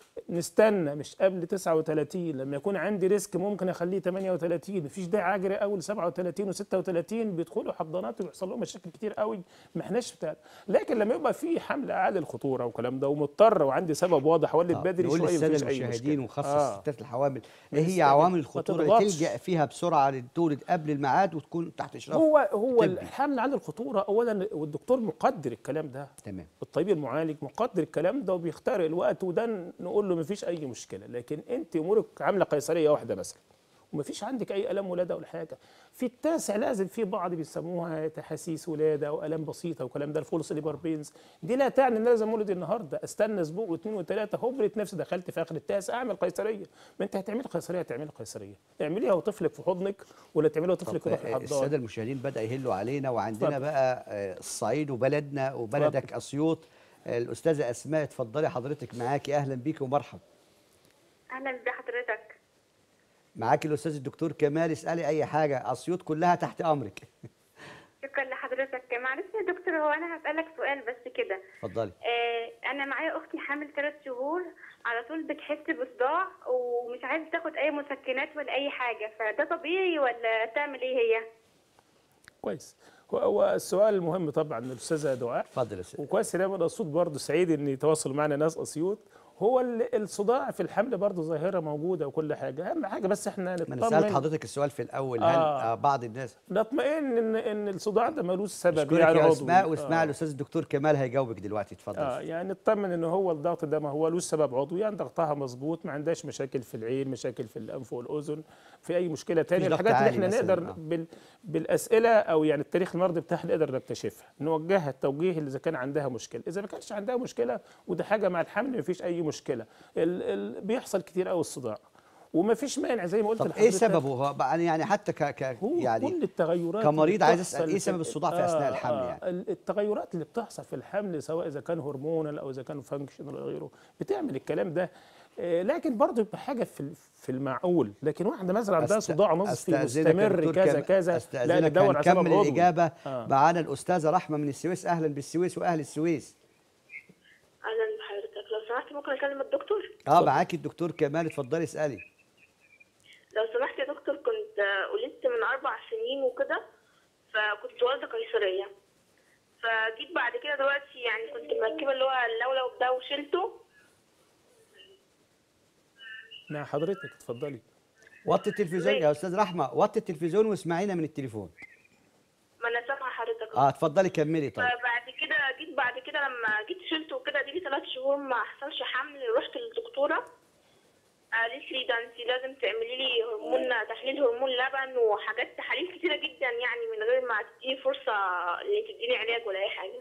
نستنى مش قبل 39 لما يكون عندي ريسك ممكن اخليه 38 مفيش داعي اجري اول 37 و36 بيدخلوا حضانات ويحصل لهم مشاكل كتير قوي ما احناش بتاع لكن لما يبقى في حمل عالي الخطوره والكلام ده ومضطر وعندي سبب واضح اولد آه، بدري نقول شويه للساده مفيش اي المشاهدين مشكله وخاصه آه. الستات الحوامل ما ايه هي تستعجل- عوامل ما الخطوره اللي تضغطش. تلجا فيها بسرعه لتولد قبل الميعاد وتكون تحت اشراف هو هو طبي. الحمل عالي الخطوره اولا والدكتور مقدر الكلام ده تمام الطبيب المعالج مقدر الكلام ده وبيختار الوقت وده نقول له مفيش اي مشكله لكن انت امورك عامله قيصريه واحده مثلا ومفيش عندك اي الام ولاده ولا حاجه في التاسع لازم في بعض بيسموها تحاسيس ولاده او الام بسيطه والكلام ده الفولس ليبر بينز دي لا تعني ان أنا لازم اولد النهارده استنى اسبوع واثنين وثلاثه هوب لقيت نفسي دخلت في اخر التاسع اعمل قيصريه ما انت هتعملي قيصريه هتعملي قيصريه اعمليها وطفلك في حضنك ولا تعمليها وطفلك طب يروح الحضانه الساده المشاهدين بدا يهلوا علينا وعندنا اتفضل. بقى آه، الصعيد وبلدنا وبلدك اسيوط آه، الاستاذه اسماء اتفضلي حضرتك معاكي اهلا بيكي ومرحب اهلا بحضرتك معاكي الاستاذ الدكتور كمال اسالي اي حاجه اسيوط كلها تحت امرك شكرا لحضرتك معلش يا دكتور هو انا هسالك سؤال بس كده اتفضلي آه انا معايا اختي حامل ثلاث شهور على طول بتحس بصداع ومش عايزه تاخد اي مسكنات ولا اي حاجه فده طبيعي ولا تعمل ايه هي كويس هو- هو السؤال المهم طبعا من الاستاذه دعاء اتفضل يا استاذ وكويس ان انا الصوت برضه سعيد ان يتواصل معنا ناس اسيوط هو ال- الصداع في الحمل برضه ظاهره موجوده وكل حاجه اهم حاجه بس احنا ما انا سالت نطمن حضرتك السؤال في الاول هل آه. آه بعض الناس نطمئن ان ان الصداع ده ملوش سبب اشكرك يعني يا عضوي. اسماء واسمع آه. الاستاذ الدكتور كمال هيجاوبك دلوقتي اتفضل اه يعني نطمن ان هو الضغط ده ما هو له سبب عضوي يعني ضغطها مظبوط ما عندهاش مشاكل في العين مشاكل في الانف والاذن في اي مشكله تانية ضغط الحاجات اللي عالي احنا مثلاً، نقدر آه. بال بالاسئله او يعني التاريخ المرضي بتاعها نقدر نكتشفها نوجهها التوجيه اللي اذا كان عندها مشكله اذا ما كانش عندها مشكله وده حاجه مع الحمل ما فيش اي مشكله ال ال بيحصل كتير قوي الصداع وما فيش مانع زي ما قلت طب لحضرتك ايه سببه هو بقى يعني حتى ك, ك هو يعني كل التغيرات كمريض اللي عايز بتحصل أسأل إيه في- سبب الصداع في أثناء الحمل يعني؟ ال- التغيرات اللي بتحصل في الحمل سواء اذا كان هرمونال او اذا كان فانكشنال او غيره بتعمل الكلام ده آه، لكن برضه يبقى حاجه في ال- في المعقول لكن واحده مثلا عندها أست- صداع نصفي أستأذنك يا مستمر دكتور كذا كم- كذا لا استاذنك ندور على سبب هنكمل عضوي. الاجابه آه. معانا الاستاذه رحمه من السويس اهلا بالسويس واهل السويس اهلا بحضرتك لو سمحت ممكن اكلم الدكتور اه معاكي الدكتور كمال اتفضلي اسالي لو سمحت يا دكتور كنت آه، ولدت من اربع سنين وكده فكنت والده قيصريه فجيت بعد كده دلوقتي يعني كنت مركبه اللي هو اللولب ده وشلته مع حضرتك اتفضلي وطي التلفزيون يا استاذ رحمه وطي التلفزيون واسمعينا من التليفون ما انا سامعه حضرتك اه اتفضلي كملي طيب فبعد كده جيت بعد كده لما جيت شلته وكده دي ثلاث شهور ما حصلش حمل رحت للدكتوره قالت لي ده انت لازم تعملي لي هرمون تحليل هرمون لبن وحاجات تحاليل كتيره جدا يعني من غير ما تديني فرصه ان تديني علاج ولا اي حاجه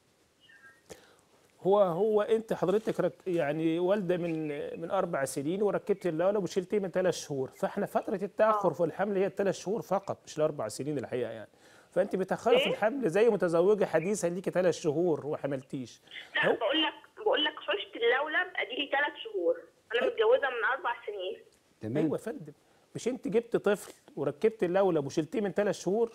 هو هو انت حضرتك رك يعني والده من من اربع سنين وركبت اللولب وشلتيه من ثلاث شهور فاحنا فتره التاخر في الحمل هي الثلاث شهور فقط مش الاربع سنين الحقيقه يعني فانت بتاخري في إيه؟ الحمل زي متزوجه حديثا ليكي ثلاث شهور وحملتيش لا هو- بقول لك بقول لك حشت اللولب اديلي ثلاث شهور انا متجوزه من اربع سنين تمام ايوه يا فندم مش انت جبت طفل وركبت اللولب وشلتيه من ثلاث شهور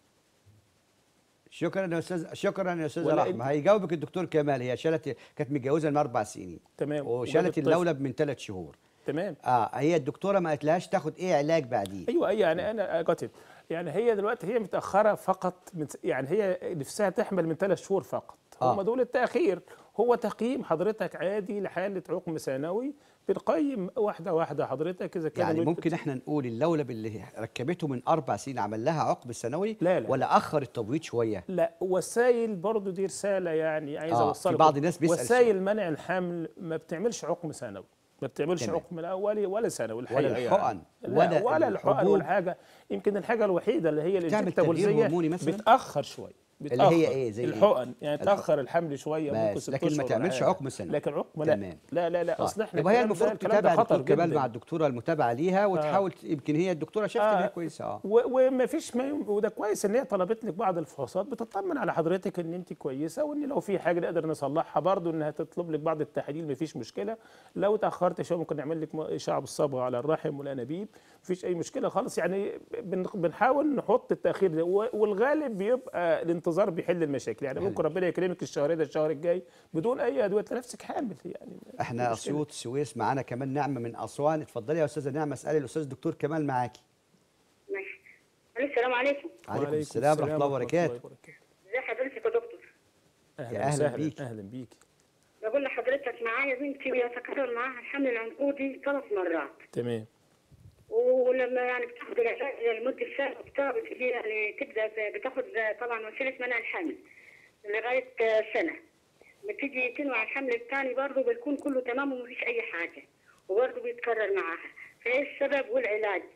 شكرا يا استاذ شكرا يا استاذه ولا رحمه أنت- هيجاوبك الدكتور كمال هي شالت كانت متجوزه من اربع سنين تمام وشالت وجابت طفل. اللولب من ثلاث شهور تمام اه هي الدكتوره ما قالتلهاش تاخد ايه علاج بعديه ايوه اي يعني انا كاتب يعني هي دلوقتي هي متاخره فقط من يعني هي نفسها تحمل من ثلاث شهور فقط آه. هم دول التاخير هو تقييم حضرتك عادي لحاله عقم ثانوي بنقيم واحده واحده حضرتك اذا كان يعني الولد- ممكن احنا نقول اللولب اللي ركبته من اربع سنين عمل لها عقب ثانوي لا، لا. ولا اخر التبويض شويه لا وسائل برضو دي رساله يعني عايز آه، اوصلها في بعض الناس بيسأل وسائل منع الحمل ما بتعملش عقم ثانوي ما بتعملش تمام. عقم الاولي ولا ثانوي الحقيقه ولا يعني. الحقن، لا ولا ولا الحقن الحبوب. ولا حاجه يمكن الحاجه الوحيده اللي هي بتعمل تغيير الانجكتابولزيه هرموني مثلاً؟ بتاخر شويه اللي هي بتأخر. إيه؟ زي إيه؟ الحقن يعني الحقن. تاخر الحمل شويه بس، ممكن ست لكن ما أشهر ولا تعملش حاجة. عقم ثانوي. لكن عقم لا تمام. لا لا لا طيب. اصل احنا يبقى هي الكلام ده- المفروض الكلام ده تتابع خطر الدكتور كمال جداً. مع الدكتوره المتابعه ليها وتحاول يمكن هي الدكتوره شافت ان هي آه. كويسه اه و- وما فيش ما يم... وده كويس ان هي طلبت لك بعض الفحوصات بتطمن على حضرتك ان انت كويسه وان لو في حاجه نقدر نصلحها برضو انها تطلب لك بعض التحاليل ما فيش مشكله لو تاخرت شويه ممكن نعمل لك م- اشعه بالصبغه على الرحم والانابيب مفيش اي مشكله خالص يعني بن... بنحاول نحط التاخير ده و- والغالب بيبقى الانتظار بيحل المشاكل يعني ممكن ربنا يكرمك الشهر ده الشهر الجاي بدون اي ادويه تلاقي نفسك حامل يعني احنا مشكلة. اسيوط السويس معانا كمان نعمه من اسوان اتفضلي يا استاذه نعمه اسالي الاستاذ الدكتور كمال معاكي ماشي السلام عليكم عليكم السلام ورحمه الله وبركاته ازي حضرتك يا دكتور اهلا, أهلا وسهلا بيك. اهلا بيك بقول لحضرتك معايا بنتي بيتكرر معاها الحمل العنقودي ثلاث مرات تمام ولما يعني بتاخد العلاج لمدة سنة وبتاع بتجي يعني تبدأ بتاخد طبعا وسيلة منع الحمل لغاية سنة بتيجي تنوع الحمل الثاني برضه بيكون كله تمام ومفيش أي حاجة وبرضه بيتكرر معاها فإيه السبب والعلاج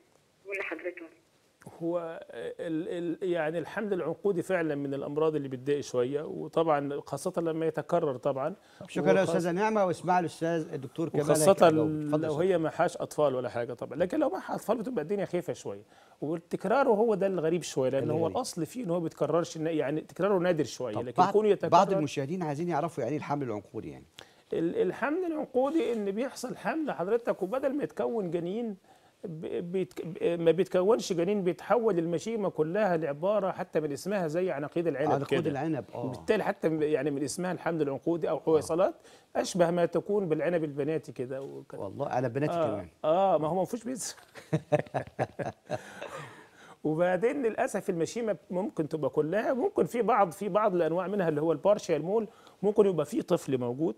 بقول لحضرتك هو ال ال يعني الحمل العنقودي فعلا من الامراض اللي بتضايق شويه وطبعا خاصه لما يتكرر طبعا شكرا يا وخاص- استاذه نعمه واسمع الاستاذ الدكتور كمال وخاصة هيجاوب. اتفضل يا لو أستاذ. هي ما حاش أطفال ولا حاجة طبعا لكن لو معها أطفال بتبقى الدنيا خفيفة شوية والتكراره هو ده الغريب شوية لأن هو الغريب. الأصل فيه إن هو بيتكررش يعني تكراره نادر شوية طب لكن بعض, كونه يتكرر بعض المشاهدين عايزين يعرفوا يعني ايه الحمل العنقودي يعني ال- الحمل العنقودي ان بيحصل حمل حضرتك وبدل ما يتكون جنين ب- بيتك... ب- ما بيتكونش جنين بيتحول المشيمه كلها لعباره حتى من اسمها زي عناقيد العنب عنقود كده العنب اه بالتالي حتى م- يعني من اسمها الحمل العنقودي او حويصلات اشبه ما تكون بالعنب البناتي كده وكده والله انا بناتي آه كمان اه ما هو ما فيهوش بيتزا وبعدين للاسف المشيمه ممكن تبقى كلها ممكن في بعض في بعض الانواع منها اللي هو البارشال مول ممكن يبقى فيه طفل موجود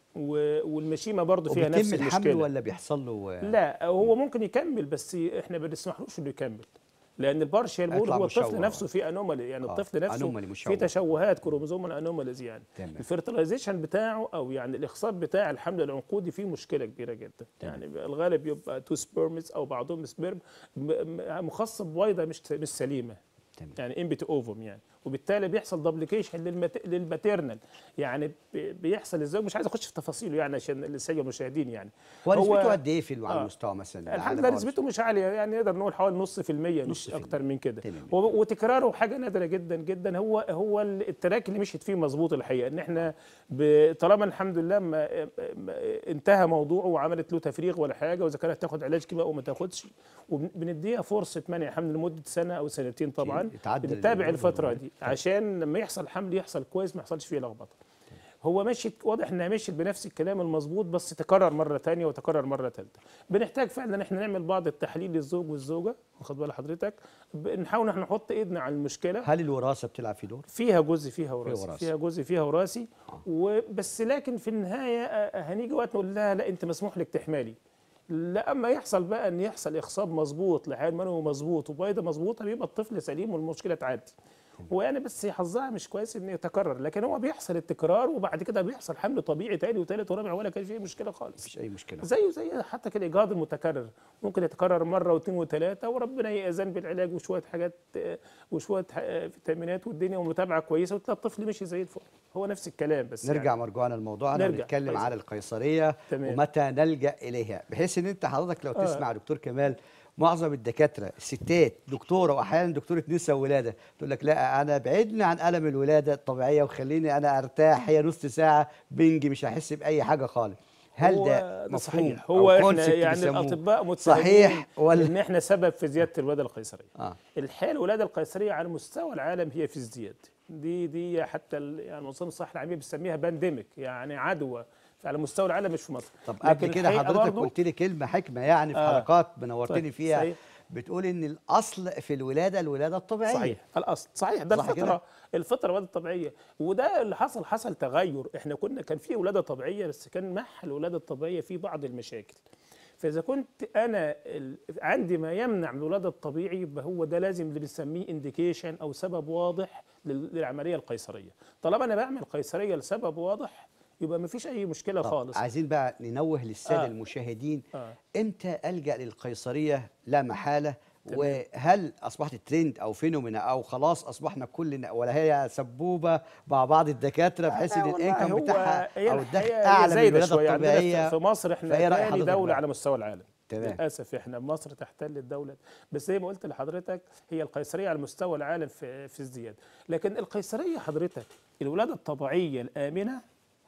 و- والمشيمه برضه فيها نفس وبيتم الحمل المشكله ولا بيحصل له لا هو ممكن يكمل بس احنا ما بنسمحلوش انه يكمل لان البارشال مول يطلع هو الطفل مشوه. نفسه فيه انومالي يعني آه، الطفل نفسه anomaly، فيه مشوه. تشوهات كروموزوم انوماليز يعني تمام. الفيرتلايزيشن بتاعه او يعني الاخصاب بتاع الحمل العنقودي فيه مشكله كبيره جدا يعني الغالب يبقى تو سبيرمز او بعضهم سبيرم م- م- مخصب بويضه مش مش سليمه تمام. يعني امبيت اوفم يعني وبالتالي بيحصل دبليكيشن للمت... للماتيرنال يعني بي- بيحصل ازاي مش عايز اخش في تفاصيله يعني عشان الساده المشاهدين يعني هو نسبته قد ايه في على آه. المستوى مثلا الحمد على لله بعض؟ نسبته مش عاليه يعني نقدر نقول حوالي نص في المية نص مش في المية. اكتر من كده تمام. و- وتكراره حاجه نادره جدا جدا هو هو التراك اللي مشيت فيه مظبوط الحقيقه ان احنا ب- طالما الحمد لله ما ما- انتهى موضوعه وعملت له تفريغ ولا حاجه واذا كانت تاخد علاج كيميائي وما تاخدش وبنديها فرصه منع حمل لمده سنه او سنتين طبعا يتعدل بنتابع الموضوع الفتره ده. دي عشان لما يحصل حمل يحصل كويس ما يحصلش فيه لخبطه هو مشيت واضح انها مشيت بنفس الكلام المظبوط بس تكرر مره تانية وتكرر مره ثالثه بنحتاج فعلا ان احنا نعمل بعض التحاليل للزوج والزوجه واخد بال حضرتك ب- نحاول ان احنا نحط ايدنا على المشكله هل الوراثه بتلعب في دور؟ فيها جزء فيها وراثي وراثي. فيها جزء فيها وراثي وبس لكن في النهايه آه، هنيجي وقت نقول لها لا انت مسموح لك تحملي لما يحصل بقى ان يحصل اخصاب مظبوط لحيوان منوي مظبوط وبيضه مظبوطه بيبقى الطفل سليم والمشكله تعدي هو يعني بس حظها مش كويس انه يتكرر لكن هو بيحصل التكرار وبعد كده بيحصل حمل طبيعي تاني وتالت ورابع ولا كان فيه مشكله خالص مفيش اي مشكله زيه زي حتى كده الاجهاض المتكرر ممكن يتكرر مره واثنين وثلاثه وربنا يأذن بالعلاج وشويه حاجات آه، وشويه آه، فيتامينات والدنيا ومتابعه كويسه وتلاقي الطفل مشي زي الفل هو نفس الكلام بس نرجع يعني مرجوعا لموضوعنا نرجع. ونتكلم كويس. على القيصريه تمام. ومتى نلجا اليها بحيث ان انت حضرتك لو آه. تسمع دكتور كمال معظم الدكاتره الستات دكتوره واحيانا دكتوره نساء ولاده تقول لك لا انا بعدني عن الم الولاده الطبيعيه وخليني انا ارتاح هي نص ساعه بنج مش هحس باي حاجه خالص هل هو ده مفهوم صحيح أو هو احنا concept يعني بيسموه؟ الاطباء متفقين صحيح ولا ان احنا سبب في زياده الولاده القيصريه اه الحقيقه الولاده القيصريه على مستوى العالم هي في ازدياد دي دي حتى ال- يعني منظمه الصحه العالميه بتسميها بانديميك يعني عدوى على مستوى العالم مش في مصر طب لكن قبل كده الحقيقة حضرتك برضو- قلت لي كلمه حكمه يعني في آه. حلقات بنورتني طيب، فيها صحيح. بتقول ان الاصل في الولاده الولاده الطبيعيه صحيح الاصل صحيح ده صح كده؟ الفطره الفطره الولاده الطبيعيه وده اللي حصل حصل تغير احنا كنا كان في ولاده طبيعيه بس كان مع الولاده الطبيعيه في بعض المشاكل فاذا كنت انا ال- عندي ما يمنع من الولاده الطبيعي يبقى هو ده لازم اللي بنسميه انديكيشن او سبب واضح لل- للعمليه القيصريه طالما انا بعمل قيصريه لسبب واضح يبقى ما فيش اي مشكله طب خالص عايزين بقى ننوه للساده آه. آه. المشاهدين آه. آه. امتى الجا للقيصريه لا محاله وهل اصبحت ترند او فينومينا او خلاص اصبحنا كلنا ولا هي سبوبه مع بعض الدكاتره بحيث ان والله الانكم هو بتاعها هي او الحقيقة الدخل هي اعلى من زايدة الولاده شوية. عندنا الطبيعيه في مصر احنا فإيه رأي ثاني حضرتك دولة بقى؟ على مستوى العالم تمام. للاسف احنا مصر تحتل الدولة بس زي ما قلت لحضرتك هي القيصرية على مستوى العالم في في ازدياد لكن القيصرية حضرتك الولادة الطبيعية الآمنة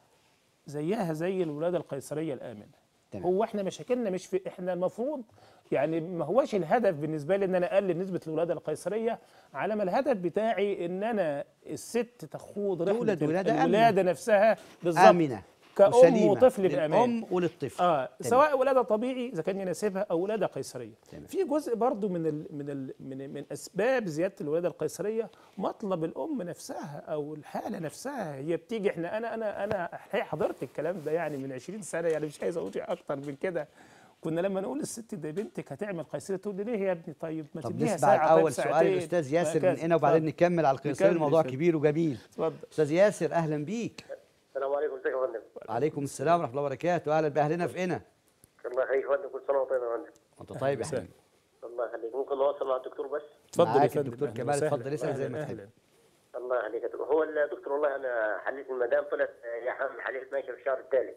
زيها زي الولادة القيصرية الآمنة تمام. هو احنا مشاكلنا مش في احنا المفروض يعني ما هوش الهدف بالنسبه لي ان انا اقلل نسبه الولاده القيصريه على ما الهدف بتاعي ان انا الست تخوض رحله تولد ولادة آمنة. الولاده نفسها بالظبط امنه كأم وسليمة وطفل بأمان. للام وللطفل اه تمام. سواء ولاده طبيعي اذا كان يناسبها او ولاده قيصريه تمام. في جزء برضو من ال من ال من, من اسباب زياده الولاده القيصريه مطلب الام نفسها او الحاله نفسها هي بتيجي احنا انا انا انا الحقيقة حضرت الكلام ده يعني من 20 سنه يعني مش عايز اقول اكتر من كده كنا لما نقول للست ده بنتك هتعمل قيصريه تقول لي ليه يا ابني طيب ما طب تديها نسمع ساعه طيب الاول سؤال ساعتين الاستاذ ياسر من وهكذا. هنا وبعدين اتفضل. نكمل على القيصريه نكمل الموضوع يا فندم. كبير وجميل اتفضل استاذ ياسر اهلا بيك السلام عليكم ازيك يا فندم عليكم السلام ورحمه الله وبركاته اهلا باهلنا في هنا الله يخليك يا فندم كل سنه وانت طيب يا فندم وانت طيب يا مساء. حبيبي الله الله يخليك ممكن نواصل مع الدكتور بس اتفضل يا معاك فندم الدكتور أهلاً كمال، وسهلاً. اتفضل اسأل زي ما أهلاً، تحب. أهلاً. الله يخليك يا دكتور هو الدكتور والله انا حليت المدام طلعت هي حامل حليت ماشيه في الشهر الثالث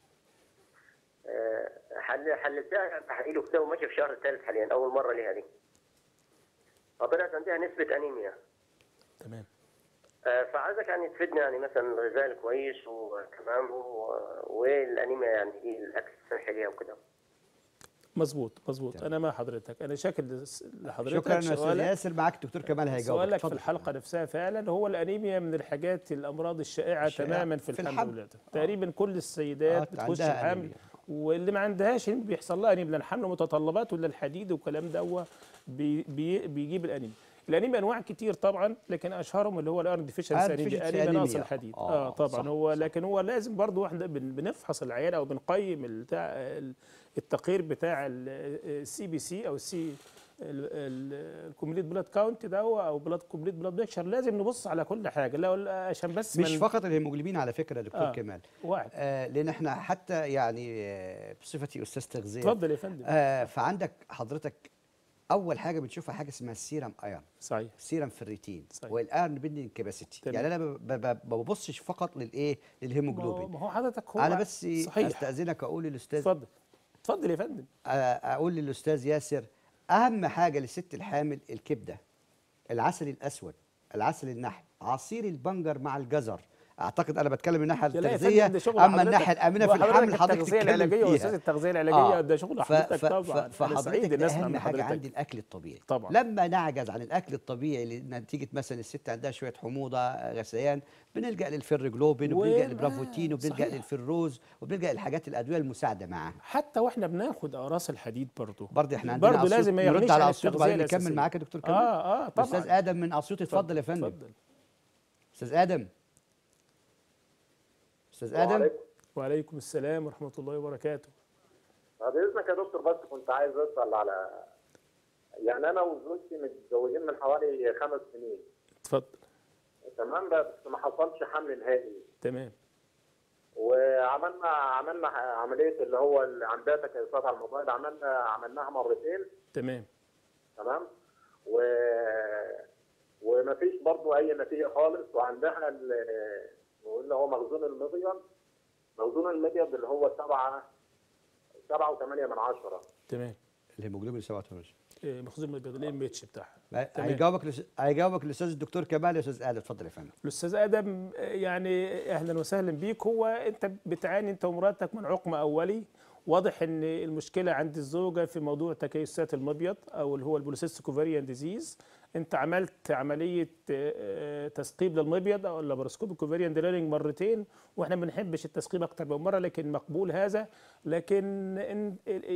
آه، حل حللتها تحليل وكده وماشيه في الشهر الثالث حاليا اول مره ليها دي فطلعت عندها نسبه انيميا تمام آه، فعايزك يعني تفيدني يعني مثلا الغذاء الكويس وتمام و- والانيميا يعني دي الاكل الصحي ليها وكده مظبوط مظبوط انا مع حضرتك انا شاكر لس- لحضرتك شكرا يا استاذ سؤالك ياسر معاك الدكتور كمال هيجاوب سؤالك في اتفضل. الحلقه نفسها فعلا هو الانيميا من الحاجات الامراض الشائعه الشائعة تماما في في الحمل الحمل. والولاده تقريبا كل السيدات آه، بتخش عندها الحمل أنيميا. واللي ما عندهاش بيحصل لها انيميا لان الحمل متطلبات ولا الحديد والكلام ده بي بي بيجيب الانيميا الانيميا انواع كتير طبعا لكن اشهرهم اللي هو الارن ديفيشنسي Iron انيميا deficiency انيميا ناقص anemia. الحديد آه، اه طبعا صح، هو صح. لكن هو لازم برضو احنا بن- بنفحص العيان او بنقيم بتاع التقرير بتاع السي بي سي او السي الكومبليت بلاد كاونت ده او بلاد كومبليت بلاد بيكشر لازم نبص على كل حاجه لا عشان بس مش من- فقط الهيموجلوبين على فكره يا دكتور آه. كمال واحد آه لان احنا حتى يعني آه بصفتي استاذ تغذيه اتفضل يا فندم آه فعندك حضرتك اول حاجه بنشوفها حاجه اسمها السيرم ايرون صحيح سيرم فريتين صحيح. والايرن بيندنج كاباسيتي تمام. يعني انا ب- ب- ب- ما ببصش فقط للايه ما هو- للهيموجلوبين ما هو حضرتك هو انا بس صحيح استاذنك اقول للاستاذ اتفضل اتفضل يا فندم آه، اقول للاستاذ ياسر اهم حاجه للست الحامل الكبده العسل الاسود العسل النحل عصير البنجر مع الجزر اعتقد انا بتكلم من الناحيه يا لا يا التغذيه فندم، ده شغل اما حضرتك. الناحيه الامنه في وحضرتك الحمل حضرتك التغذيه تتكلم العلاجيه فيها واستاذ التغذيه العلاجيه آه. ده شغل ف- حضرتك ف- طبعا ف- أنا سعيد فحضرتك ان اسمع اهم من حاجه حضرتك. عندي الاكل الطبيعي طبعا. لما نعجز عن الاكل الطبيعي نتيجه مثلا الست عندها شويه حموضه غثيان بنلجا للفيرجلوبين و- وبنلجا آه، للبرافوتين وبنلجا صحيح. للفيروز وبنلجا للحاجات الادويه المساعده معاها حتى واحنا بناخد اقراص الحديد برضه برضه احنا عندنا برضه أسيوط. لازم ما نرد يغنيش على عن اسيوط التغذيه وبعدين نكمل الأساسية. معاك يا دكتور كمال اه اه طبعا استاذ ادم من اسيوط اتفضل يا فندم اتفضل استاذ ادم استاذ ادم وعليكم السلام ورحمه الله وبركاته بعد اذنك يا دكتور بس كنت عايز اسال على يعني انا وزوجتي متزوجين من حوالي خمس سنين اتفضل تمام بس ما حصلش حمل نهائي تمام وعملنا عملنا عمليه اللي هو اللي عندها تكيسات على الموبايل عملنا عملناها مرتين تمام تمام و ومفيش برضو اي نتيجه خالص وعندها ال- اللي هو مخزون المبيض مخزون المبيض اللي هو سبعة سبعة وثمانية من عشرة تمام الهيموجلوبين 27 إيه، مخزون البيض الام اتش بتاعها تمام. هيجاوبك الأس- هيجاوبك الاستاذ الدكتور كمال يا استاذ ادم اتفضل يا فندم الاستاذ ادم آه، يعني اهلا وسهلا بيك هو انت بتعاني انت ومراتك من عقم اولي واضح ان المشكله عند الزوجه في موضوع تكيسات المبيض او اللي هو البوليسيستيك اوفريان ديزيز انت عملت عمليه آه، آه، تثقيب للمبيض او اللابروسكوبيك اوفريان دريننج مرتين واحنا ما بنحبش التثقيب اكتر من مره لكن مقبول هذا لكن إن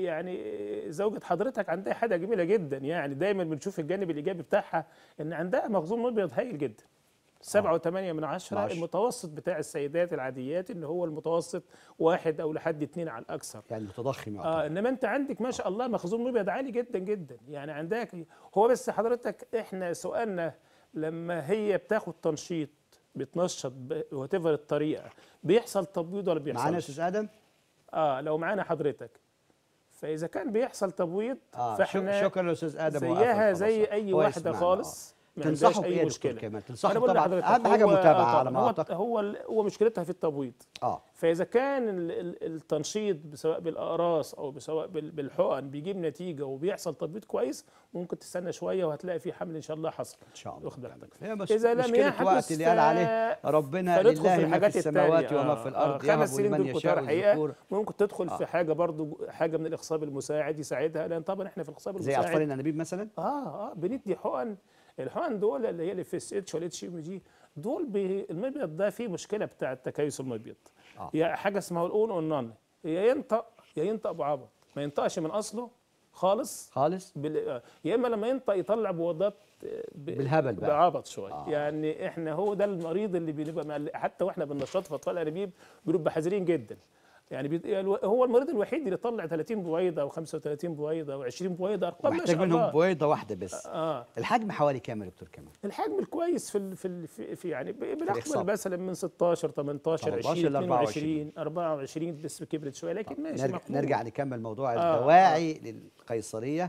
يعني زوجة حضرتك عندها حاجه جميله جدا يعني دايما بنشوف الجانب الايجابي بتاعها ان عندها مخزون مبيض هايل جدا سبعة وثمانية من عشرة عشرة. المتوسط بتاع السيدات العاديات اللي هو المتوسط واحد أو لحد اتنين على الأكثر يعني متضخم آه يعتبر انما انت عندك ما شاء الله مخزون مبيض عالي جدا جدا يعني عندك هو بس حضرتك احنا سؤالنا لما هي بتاخد تنشيط بتنشط وات الطريقه بيحصل تبويض ولا بيحصلش معانا يا استاذ ادم اه لو معانا حضرتك فاذا كان بيحصل تبويض اه فاحنا شك- شكرا يا استاذ ادم زيها وقفل زي خلاص. اي كويس واحده معنا، خالص آه. ما تنصحوا عندهاش بايه اي يا دكتور مشكله كمال تنصحوا أنا بقول طبعا لحضرتك اهم حاجه هو- متابعه آه على طبعاً. ما هو اعتقد هو ال- هو مشكلتها في التبويض اه فاذا كان ال- ال- التنشيط سواء بالاقراص او سواء بال- بالحقن بيجيب نتيجه وبيحصل تبويض كويس ممكن تستنى شويه وهتلاقي في حمل ان شاء الله حصل ان شاء الله واخد بالك هي مش إذا لم مشكله يحدث وقت اللي قال ف- عليه ربنا فندخل لله في ما في الحاجات السماوات التانية. وما آه، في آه، الارض خمس يهب سنين لمن دول يشاء كتار حقيقه الذكور ممكن تدخل آه. في حاجه برضو حاجه من الاخصاب المساعد يساعدها لان طبعا احنا في الاخصاب زي المساعد اطفال الانابيب مثلا اه اه بندي حقن الحقن دول اللي هي الاف اس اتش والاتش ام جي دول بي المبيض ده فيه مشكله بتاع تكيس المبيض آه. يا حاجه اسمها الاون والنون يا ينطق يا ينطق بعبط ما ينطقش من اصله خالص خالص بال... آه، يا اما لما ينطق يطلع بوضات آه، ب... بالهبل بقى. بعبط شويه آه. آه. يعني احنا هو ده المريض اللي بنبقى مع... حتى واحنا بننشط في اطفال الانابيب بنبقى حذرين جدا يعني بي... الو- هو المريض الوحيد اللي يطلع 30 بويضه او 35 بويضه او 20 بويضه ارقام ما محتاج شاء منهم الله بويضه واحده بس اه الحجم حوالي كام يا دكتور كمال الحجم الكويس في ال في ال في, في يعني ب- بنقبل الإخصاب. مثلا من 16 18 18 20 ل 22 24 بس كبرت شويه لكن ماشي نرجع, مقبول. نرجع نكمل موضوع آه، الدواعي للقيصريه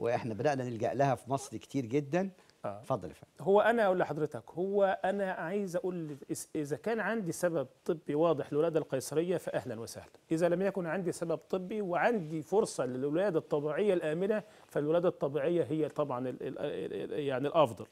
واحنا بدانا نلجا لها في مصر كتير جدا آه. اتفضل يا فندم هو انا اقول لحضرتك هو انا عايز اقول إس- اذا كان عندي سبب طبي واضح للولاده القيصريه فاهلا وسهلا اذا لم يكن عندي سبب طبي وعندي فرصه للولاده الطبيعيه الامنه فالولاده الطبيعيه هي طبعا ال ال ال يعني الافضل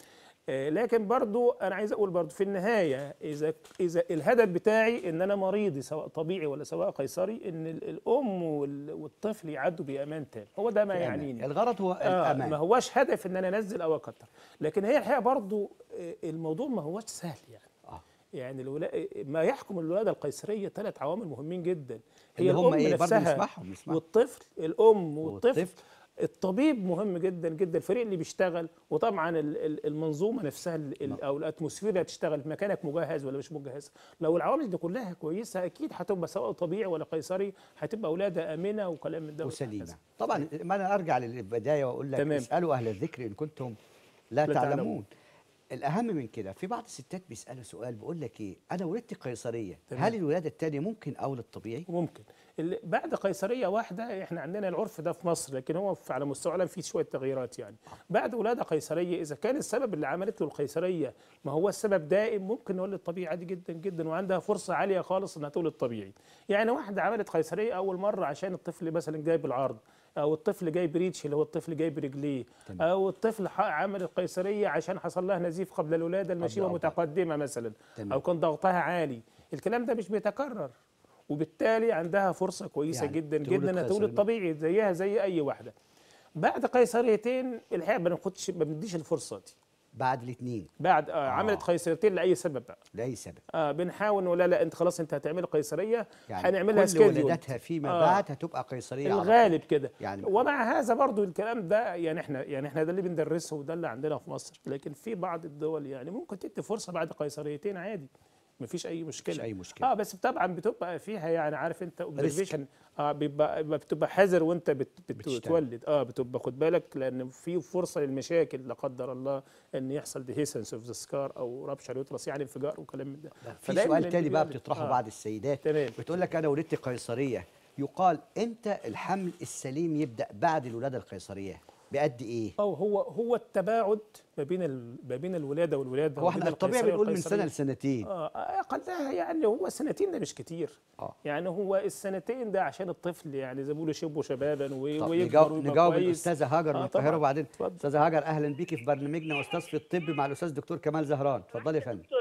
آه، لكن برضو انا عايز اقول برضو في النهايه اذا اذا الهدف بتاعي ان انا مريضي سواء طبيعي ولا سواء قيصري ان ال- الام وال- والطفل يعدوا بامان تام هو ده ما في أمان. يعنيني الغرض هو آه الامان ما هوش هدف ان انا انزل او اكتر لكن هي الحقيقه برضو آه، الموضوع ما هوش سهل يعني آه. يعني الولا... ما يحكم الولاده القيصريه ثلاث عوامل مهمين جدا اللي هي هم الام إيه؟ برضو نفسها نسمعهم- نسمعهم. والطفل الام والطفل والطفل. الطبيب مهم جدا جدا الفريق اللي بيشتغل وطبعا ال- ال- المنظومه نفسها ال- ال- او الاتموسفير اللي هتشتغل مكانك مجهز ولا مش مجهز لو العوامل دي كلها كويسه اكيد هتبقى سواء طبيعي ولا قيصري هتبقى ولاده امنه وكلام من ده وسليمه وهكذا. طبعا ما انا ارجع للبدايه واقول لك تمام. اسالوا اهل الذكر ان كنتم لا, لا تعلمون. تعلمون. الاهم من كده في بعض الستات بيسالوا سؤال بيقول لك ايه انا ولدت قيصريه تمام. هل الولاده الثانيه ممكن اولد طبيعي ممكن اللي بعد قيصريه واحده احنا عندنا العرف ده في مصر لكن هو في على مستوى العالم في شويه تغييرات يعني بعد ولاده قيصريه اذا كان السبب اللي عملت له القيصريه ما هو السبب دائم ممكن نولد طبيعي عادي جدا جدا وعندها فرصه عاليه خالص انها تولد طبيعي يعني واحده عملت قيصريه اول مره عشان الطفل مثلا جاي بالعرض او الطفل جاي بريتش اللي هو الطفل جاي برجليه تمام. او الطفل ح- عمل القيصريه عشان حصل لها نزيف قبل الولاده المشيمه أو بعد. متقدمه مثلا تمام. او كان ضغطها عالي الكلام ده مش بيتكرر وبالتالي عندها فرصه كويسه يعني يعني جدا تولد جدا انها قيصري. تولد طبيعي زيها زي اي واحده بعد قيصريتين الحقيقه ما بناخدش ما بنديش الفرصه دي بعد الاثنين بعد آه عملت قيصريتين لاي سبب بقى لاي سبب آه بنحاول نقول لا لا انت خلاص انت هتعملي قيصريه يعني هنعملها كل سكيدول ولادتها فيما آه. بعد هتبقى قيصريه على طول. الغالب كده يعني- يعني ومع هذا برضو الكلام ده يعني احنا يعني احنا ده اللي بندرسه وده اللي عندنا في مصر لكن في بعض الدول يعني ممكن تدي فرصه بعد قيصريتين عادي مفيش اي مشكله مفيش أي مشكلة. اه بس طبعا بتبقى فيها يعني عارف انت اوبزرفيشن اه بيبقى بتبقى حذر وانت بت بتشتغل. بتولد اه بتبقى خد بالك لان في فرصه للمشاكل لا قدر الله ان يحصل ديهيسنس اوف ذا سكار او رابشر يوترس يعني انفجار وكلام من ده في فدايماً سؤال اللي تاني بقى بيولد- بتطرحه آه. بعض السيدات تمام. بتقول لك انا ولدت قيصريه يقال امتى الحمل السليم يبدا بعد الولاده القيصريه بقد ايه أو هو هو التباعد ما بين ال- ما بين الولاده والولاده هو احنا وبين الطبيعي القيصرية بنقول من والقيصرية. سنه لسنتين اه اقلها يعني هو سنتين ده مش كتير اه يعني هو السنتين ده عشان الطفل يعني زي ما بيقولوا شبه شبابا و- طب ويكبر نجاوب ويبقى نجاوب كويس. الاستاذه هاجر من آه القاهره طبعاً. وبعدين اتفضل. استاذه هاجر اهلا بيكي في برنامجنا استاذ في الطب مع الاستاذ دكتور كمال زهران اتفضلي يا فندم دكتور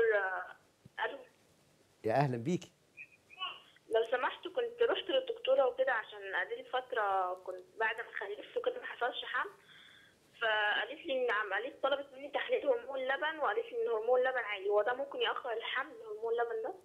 آه، الو يا اهلا بيكي لو سمحت كنت رحت للدكتوره وكده عشان اديلي فتره كنت بعد ما خلفت وكده ما حصلش حمل فقالت لي ان عم قالت طلبت مني تحليل هرمون لبن وقالت لي ان هرمون لبن عالي هو ده ممكن ياخر الحمل هرمون لبن ده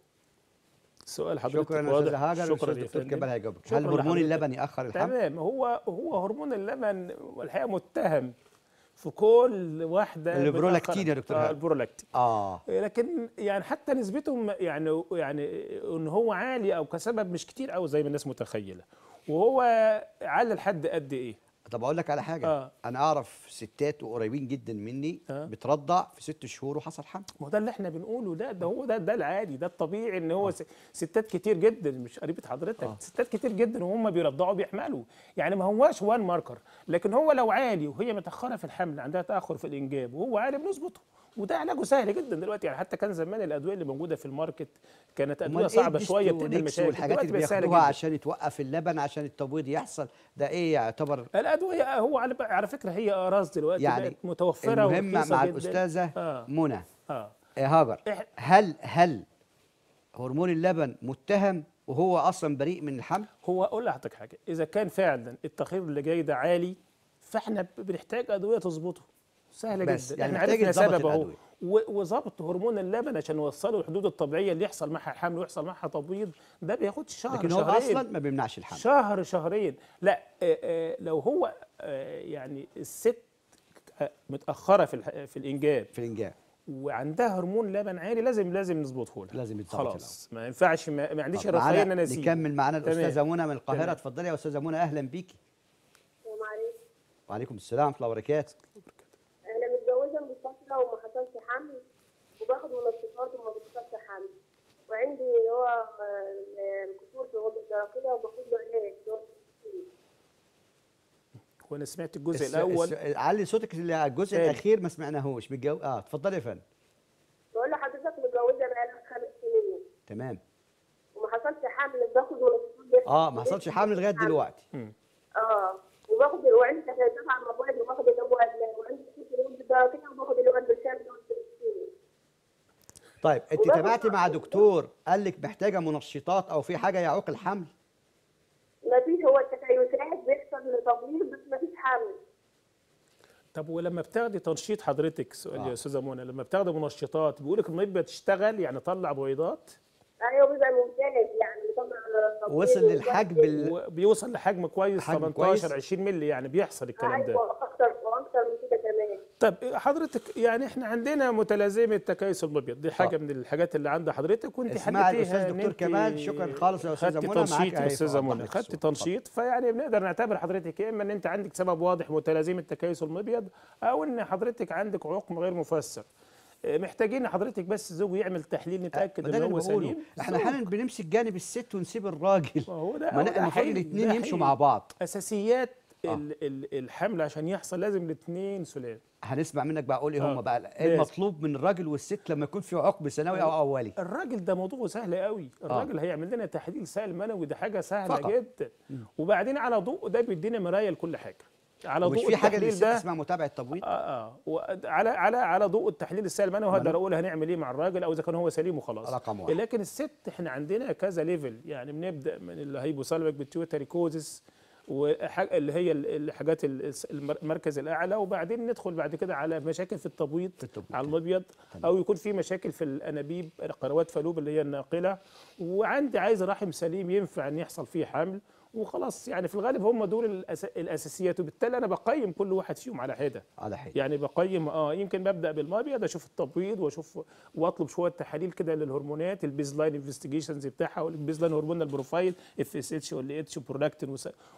سؤال حضرتك شكرا يا واضح. استاذه هاجر شكرا الاستاذ يا دكتور فندم. كمال هيجاوبك شكراً هل هرمون لحضرتك. اللبن ياخر الحمل تمام هو هو هرمون اللبن الحقيقه متهم في كل واحده من البرولاكتين يا آخر- دكتور آه هاني. البرولاكتين اه لكن يعني حتى نسبته م- يعني يعني ان هو عالي او كسبب مش كتير قوي زي ما الناس متخيله وهو عالي لحد قد ايه طب اقول لك على حاجه آه. انا اعرف ستات وقريبين جدا مني آه. بترضع في ست شهور وحصل حمل ما هو ده اللي احنا بنقوله ده ده هو ده ده العادي ده الطبيعي ان هو س- ستات كتير جدا مش قريبه حضرتك آه. ستات كتير جدا وهم بيرضعوا بيحملوا يعني ما هواش وان ماركر لكن هو لو عالي وهي متاخره في الحمل عندها تاخر في الانجاب وهو عالي بنظبطه وده علاجه سهل جدا دلوقتي يعني حتى كان زمان الادويه اللي موجوده في الماركت كانت ادويه أمال صعبه إيه شويه الديستو بتدي والإكس المشاكل والحاجات دلوقتي اللي بقت سهله بياخدوها جدا عشان يتوقف اللبن عشان التبويض يحصل ده ايه يعتبر الادويه هو على على فكره هي اقراص دلوقتي يعني بقت متوفره المهم ورخيصة مع جداً. الاستاذه اه منى اه إيه هاجر إح- هل هل هرمون اللبن متهم وهو اصلا بريء من الحمل هو اقول لحضرتك حاجه اذا كان فعلا التخير اللي جاي ده عالي فاحنا بنحتاج ادويه تظبطه سهله بس جدا يعني احنا محتاج عرفنا يتظبط سبب اهو الأدوية. و- وظبط هرمون اللبن عشان نوصله الحدود الطبيعيه اللي يحصل معها حمل ويحصل معها تبويض ده بياخد شهر لكن هو شهرين اصلا ما بيمنعش الحمل شهر شهرين لا آه، آه، لو هو آه، يعني الست آه، متاخره في الح- في الانجاب في الانجاب وعندها هرمون لبن عالي لازم لازم نظبطه لها لازم يتظبط خلاص ما ينفعش ما, ما عنديش طب الرفاهيه معانا ان انا اسيب نكمل معانا تمام. الاستاذه منى من القاهره تمام. اتفضلي يا استاذه منى اهلا بيكي السلام عليكم وعليكم السلام ورحمه الله وبركاته انا متجوزه من فتره وما حصلش حمل وباخد منشطات وما بتحصلش حمل وعندي اللي هو آه، الكسور في الغده الدرقيه وباخد له علاج وانا سمعت الجزء الس- الاول الس- علي صوتك اللي- الجزء تاني. الاخير ما سمعناهوش متجو... اه اتفضلي يا فندم بقول لحضرتك متجوزه بقالي خمس سنين تمام وما حصلش حمل باخد منشطات اه ما حصلش حمل لغايه دلوقتي اه وباخد وعندي طبعا مواد وباخد الأواد وعندي ست الواد ده كده وباخد الواد بالشامل والسلسلة. طيب انت وباخد تابعتي مع دكتور قال لك محتاجه منشطات او في حاجه يعوق الحمل ما فيش هو التكيسات بيحصل لتبويض بس ما فيش حمل طب ولما بتاخدي تنشيط حضرتك سؤال آه. يا استاذه منى لما بتاخدي منشطات بيقول لك المبيض تشتغل يعني طلع بويضات ايوه بيبقى ممتاز يعني طبعا تبويض وصل للحجم ال... وبيوصل لحجم كويس حجم 18 كويس. 20 مللي يعني بيحصل الكلام ده ايوه اكتر واكتر من كده كمان طب حضرتك يعني احنا عندنا متلازمه تكيس المبيض دي حاجه طب. من الحاجات اللي عند حضرتك وانت اسمعي حلتيها الأستاذ إن دكتور انت كمال، شكراً خالص يا أستاذة خدتي منى، معاك تنشيط يا أهي استاذه فوضح منى لك خدتي الصورة. تنشيط فيعني بنقدر نعتبر حضرتك يا اما ان انت عندك سبب واضح متلازمه تكيس المبيض او ان حضرتك عندك عقم غير مفسر اه، محتاجين حضرتك بس الزوج يعمل تحليل نتاكد ما ده ان اللي هو بقوله سليم احنا احيانا بنمسك جانب الست ونسيب الراجل ما هو ده ما هو ده المفروض حقيقي، الاثنين ده يمشوا حقيقي. مع بعض اساسيات آه. ال- ال- الحمل عشان يحصل لازم الاثنين سلام هنسمع منك بقى قول ايه آه، هم بقى ايه لازم. المطلوب من الراجل والست لما يكون في عقم ثانوي او اولي الراجل ده موضوعه سهل قوي الراجل هيعمل لنا تحليل سائل منوي ده حاجه سهله فقط. جدا وبعدين على ضوء ده بيدينا مرايه لكل حاجه على ومش ضوء في حاجه التحليل للست ده اسمها متابعه تبويض اه اه وعلى على على ضوء التحليل السائل المنوي هقدر اقول هنعمل ايه مع الراجل او اذا كان هو سليم وخلاص رقم واحد. لكن الست احنا عندنا كذا ليفل يعني بنبدا من الهيبوثالاميك بيتيوتري كوزس وحاجة اللي هي ال- الحاجات ال- المر- المركز الاعلى وبعدين ندخل بعد كده على مشاكل في التبويض في التبويض. على المبيض او يكون في مشاكل في الانابيب قنوات فالوب اللي هي الناقله وعندي عايز رحم سليم ينفع ان يحصل فيه حمل وخلاص يعني في الغالب هم دول الأس... الاساسيات وبالتالي انا بقيم كل واحد فيهم على حده على حاجه يعني بقيم اه يمكن ببدا بالمبيض اشوف التبويض واشوف واطلب شويه تحاليل كده للهرمونات البيز لاين انفستيجيشنز بتاعها والبيز لاين هرمونال بروفايل اف اس اتش ولا اتش برولاكتين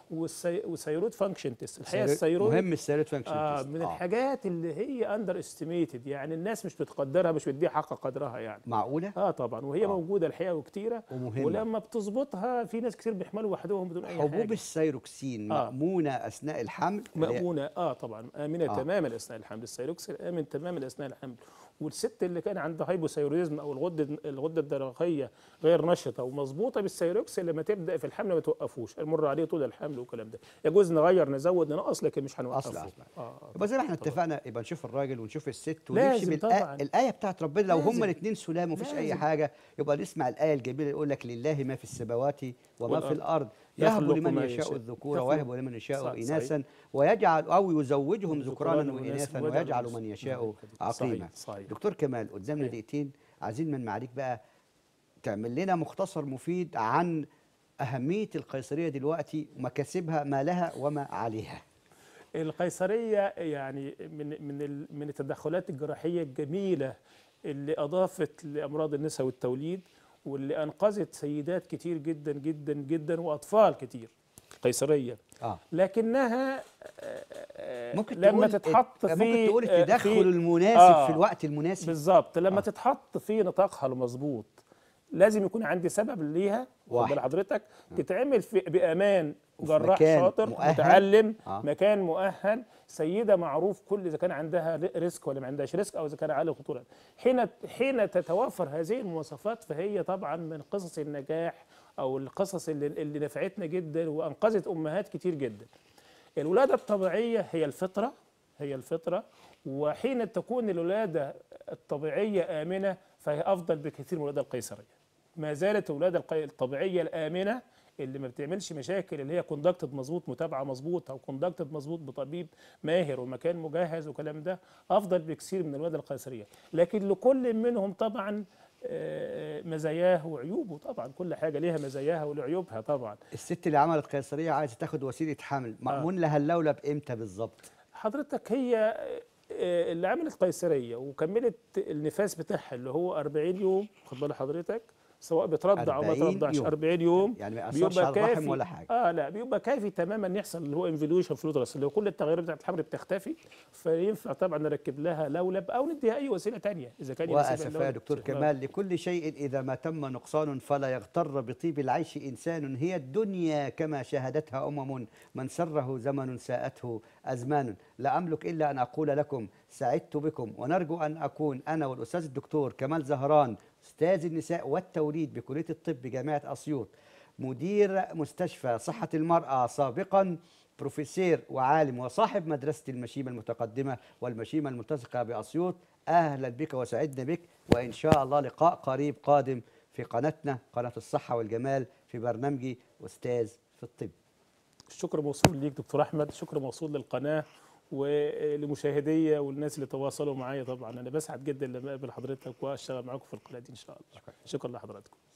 والثيرويد فانكشن تيست الحقيقه الثيرويد مهم الثيرويد فانكشن آه تيست. من الحاجات اللي هي اندر استيميتد يعني الناس مش بتقدرها مش بتديها حق قدرها يعني معقوله اه طبعا وهي آه. موجوده الحقيقه وكتيره ومهمة. ولما بتظبطها في ناس كتير بيحملوا وحدهم بدون اي حبوب حاجه الثيروكسين آه. مأمونة أثناء الحمل اللي هي- مأمونة اه طبعا آمنة آه. آه. تماما أثناء الحمل السيروكسين آمن تماما أثناء الحمل والست اللي كان عندها هايبوثيروديزم أو الغدة الغدة الدرقية غير نشطة ومظبوطة بالسيروكسين لما تبدأ في الحمل ما توقفوش المر عليه طول الحمل والكلام ده يجوز نغير نزود ننقص لكن مش هنوقفه أصل أصل آه. يبقى زي ما احنا اتفقنا يبقى نشوف الراجل ونشوف الست لازم ونمشي طبعاً. بالآية بتاعت ربنا لو هما لازم. الاثنين سلام ومفيش أي لازم. حاجة يبقى نسمع الآية الجميلة يقول لك لله ما في السماوات وما في والأرض. الأرض يهب يخلق لمن ما يشاء يشاء. الذكور يخلق. ويهب لمن يشاء صح- صحيح. إناثا ويجعل أو يزوجهم ذكرانا ذكرانا وإناثا وإناثا ويجعل من يشاء عقيما صحيح صحيح دكتور كمال قدامنا صحيح. دقيقتين عايزين من معاليك بقى تعمل لنا مختصر مفيد عن أهمية القيصرية دلوقتي ومكاسبها ما لها وما عليها القيصرية يعني من من ال- من التدخلات الجراحية الجميلة اللي أضافت لأمراض النساء والتوليد واللي أنقذت سيدات كتير جدا جدا جدا وأطفال كتير قيصرية اه لكنها آه، آه، ممكن لما تقول تتحط في ممكن تقول آه، التدخل في- المناسب آه، في الوقت المناسب بالظبط لما آه. آه. تتحط في نطاقها المظبوط لازم يكون عندي سبب ليها واخد واحد. بال حضرتك تتعمل في بامان وفي جراح مكان شاطر مؤهل. متعلم آه. مكان مؤهل سيده معروف كل اذا كان عندها ر- ريسك ولا ما عندهاش ريسك او اذا كان عالي الخطوره حين حين تتوفر هذه المواصفات فهي طبعا من قصص النجاح او القصص اللي, اللي نفعتنا جدا وانقذت امهات كتير جدا الولاده الطبيعيه هي الفطره هي الفطره وحين تكون الولاده الطبيعيه امنه فهي افضل بكثير من الولاده القيصريه ما زالت الولاده القي- الطبيعيه الامنه اللي ما بتعملش مشاكل اللي هي كوندكتد مظبوط متابعه مظبوط او كوندكتد مظبوط بطبيب ماهر ومكان مجهز وكلام ده افضل بكثير من الولاده القيصريه لكن لكل منهم طبعا آه، مزاياه وعيوبه طبعا كل حاجه ليها مزاياها ولعيوبها طبعا الست اللي عملت قيصرية عايزة تاخد وسيلة حمل مأمون لها اللولب امتى بالظبط حضرتك هي آه، اللي عملت قيصريه وكملت النفاس بتاعها اللي هو 40 يوم خد بال حضرتك سواء بترضع او ما 40 ترضعش يوم. 40 يوم يعني ما يأثرش على الرحم ولا حاجة. اه لا بيبقى كافي تماما ان يحصل اللي هو انفلوشن في الوترس اللي هو كل التغيرات بتاعت الحمل بتختفي فينفع طبعا نركب لها لولب او نديها اي وسيله ثانيه اذا كان يناسبها واسف يا اللولب. دكتور آه. كمال لكل شيء اذا ما تم نقصان فلا يغتر بطيب العيش انسان هي الدنيا كما شاهدتها امم من سره زمن ساءته ازمان لا املك الا ان اقول لكم سعدت بكم ونرجو ان اكون انا والاستاذ الدكتور كمال زهران استاذ النساء والتوليد بكليه الطب بجامعه اسيوط مدير مستشفى صحه المراه سابقا بروفيسور وعالم وصاحب مدرسة المشيمة المتقدمة والمشيمة الملتصقة بأسيوط أهلا بك وسعدنا بك وإن شاء الله لقاء قريب قادم في قناتنا قناة الصحة والجمال في برنامجي أستاذ في الطب الشكر موصول ليك دكتور احمد شكر موصول للقناه ولمشاهديه والناس اللي تواصلوا معايا طبعا انا بسعد جدا لما اقابل حضرتك واشتغل معاكم في القناه دي ان شاء الله شكرا لحضراتكم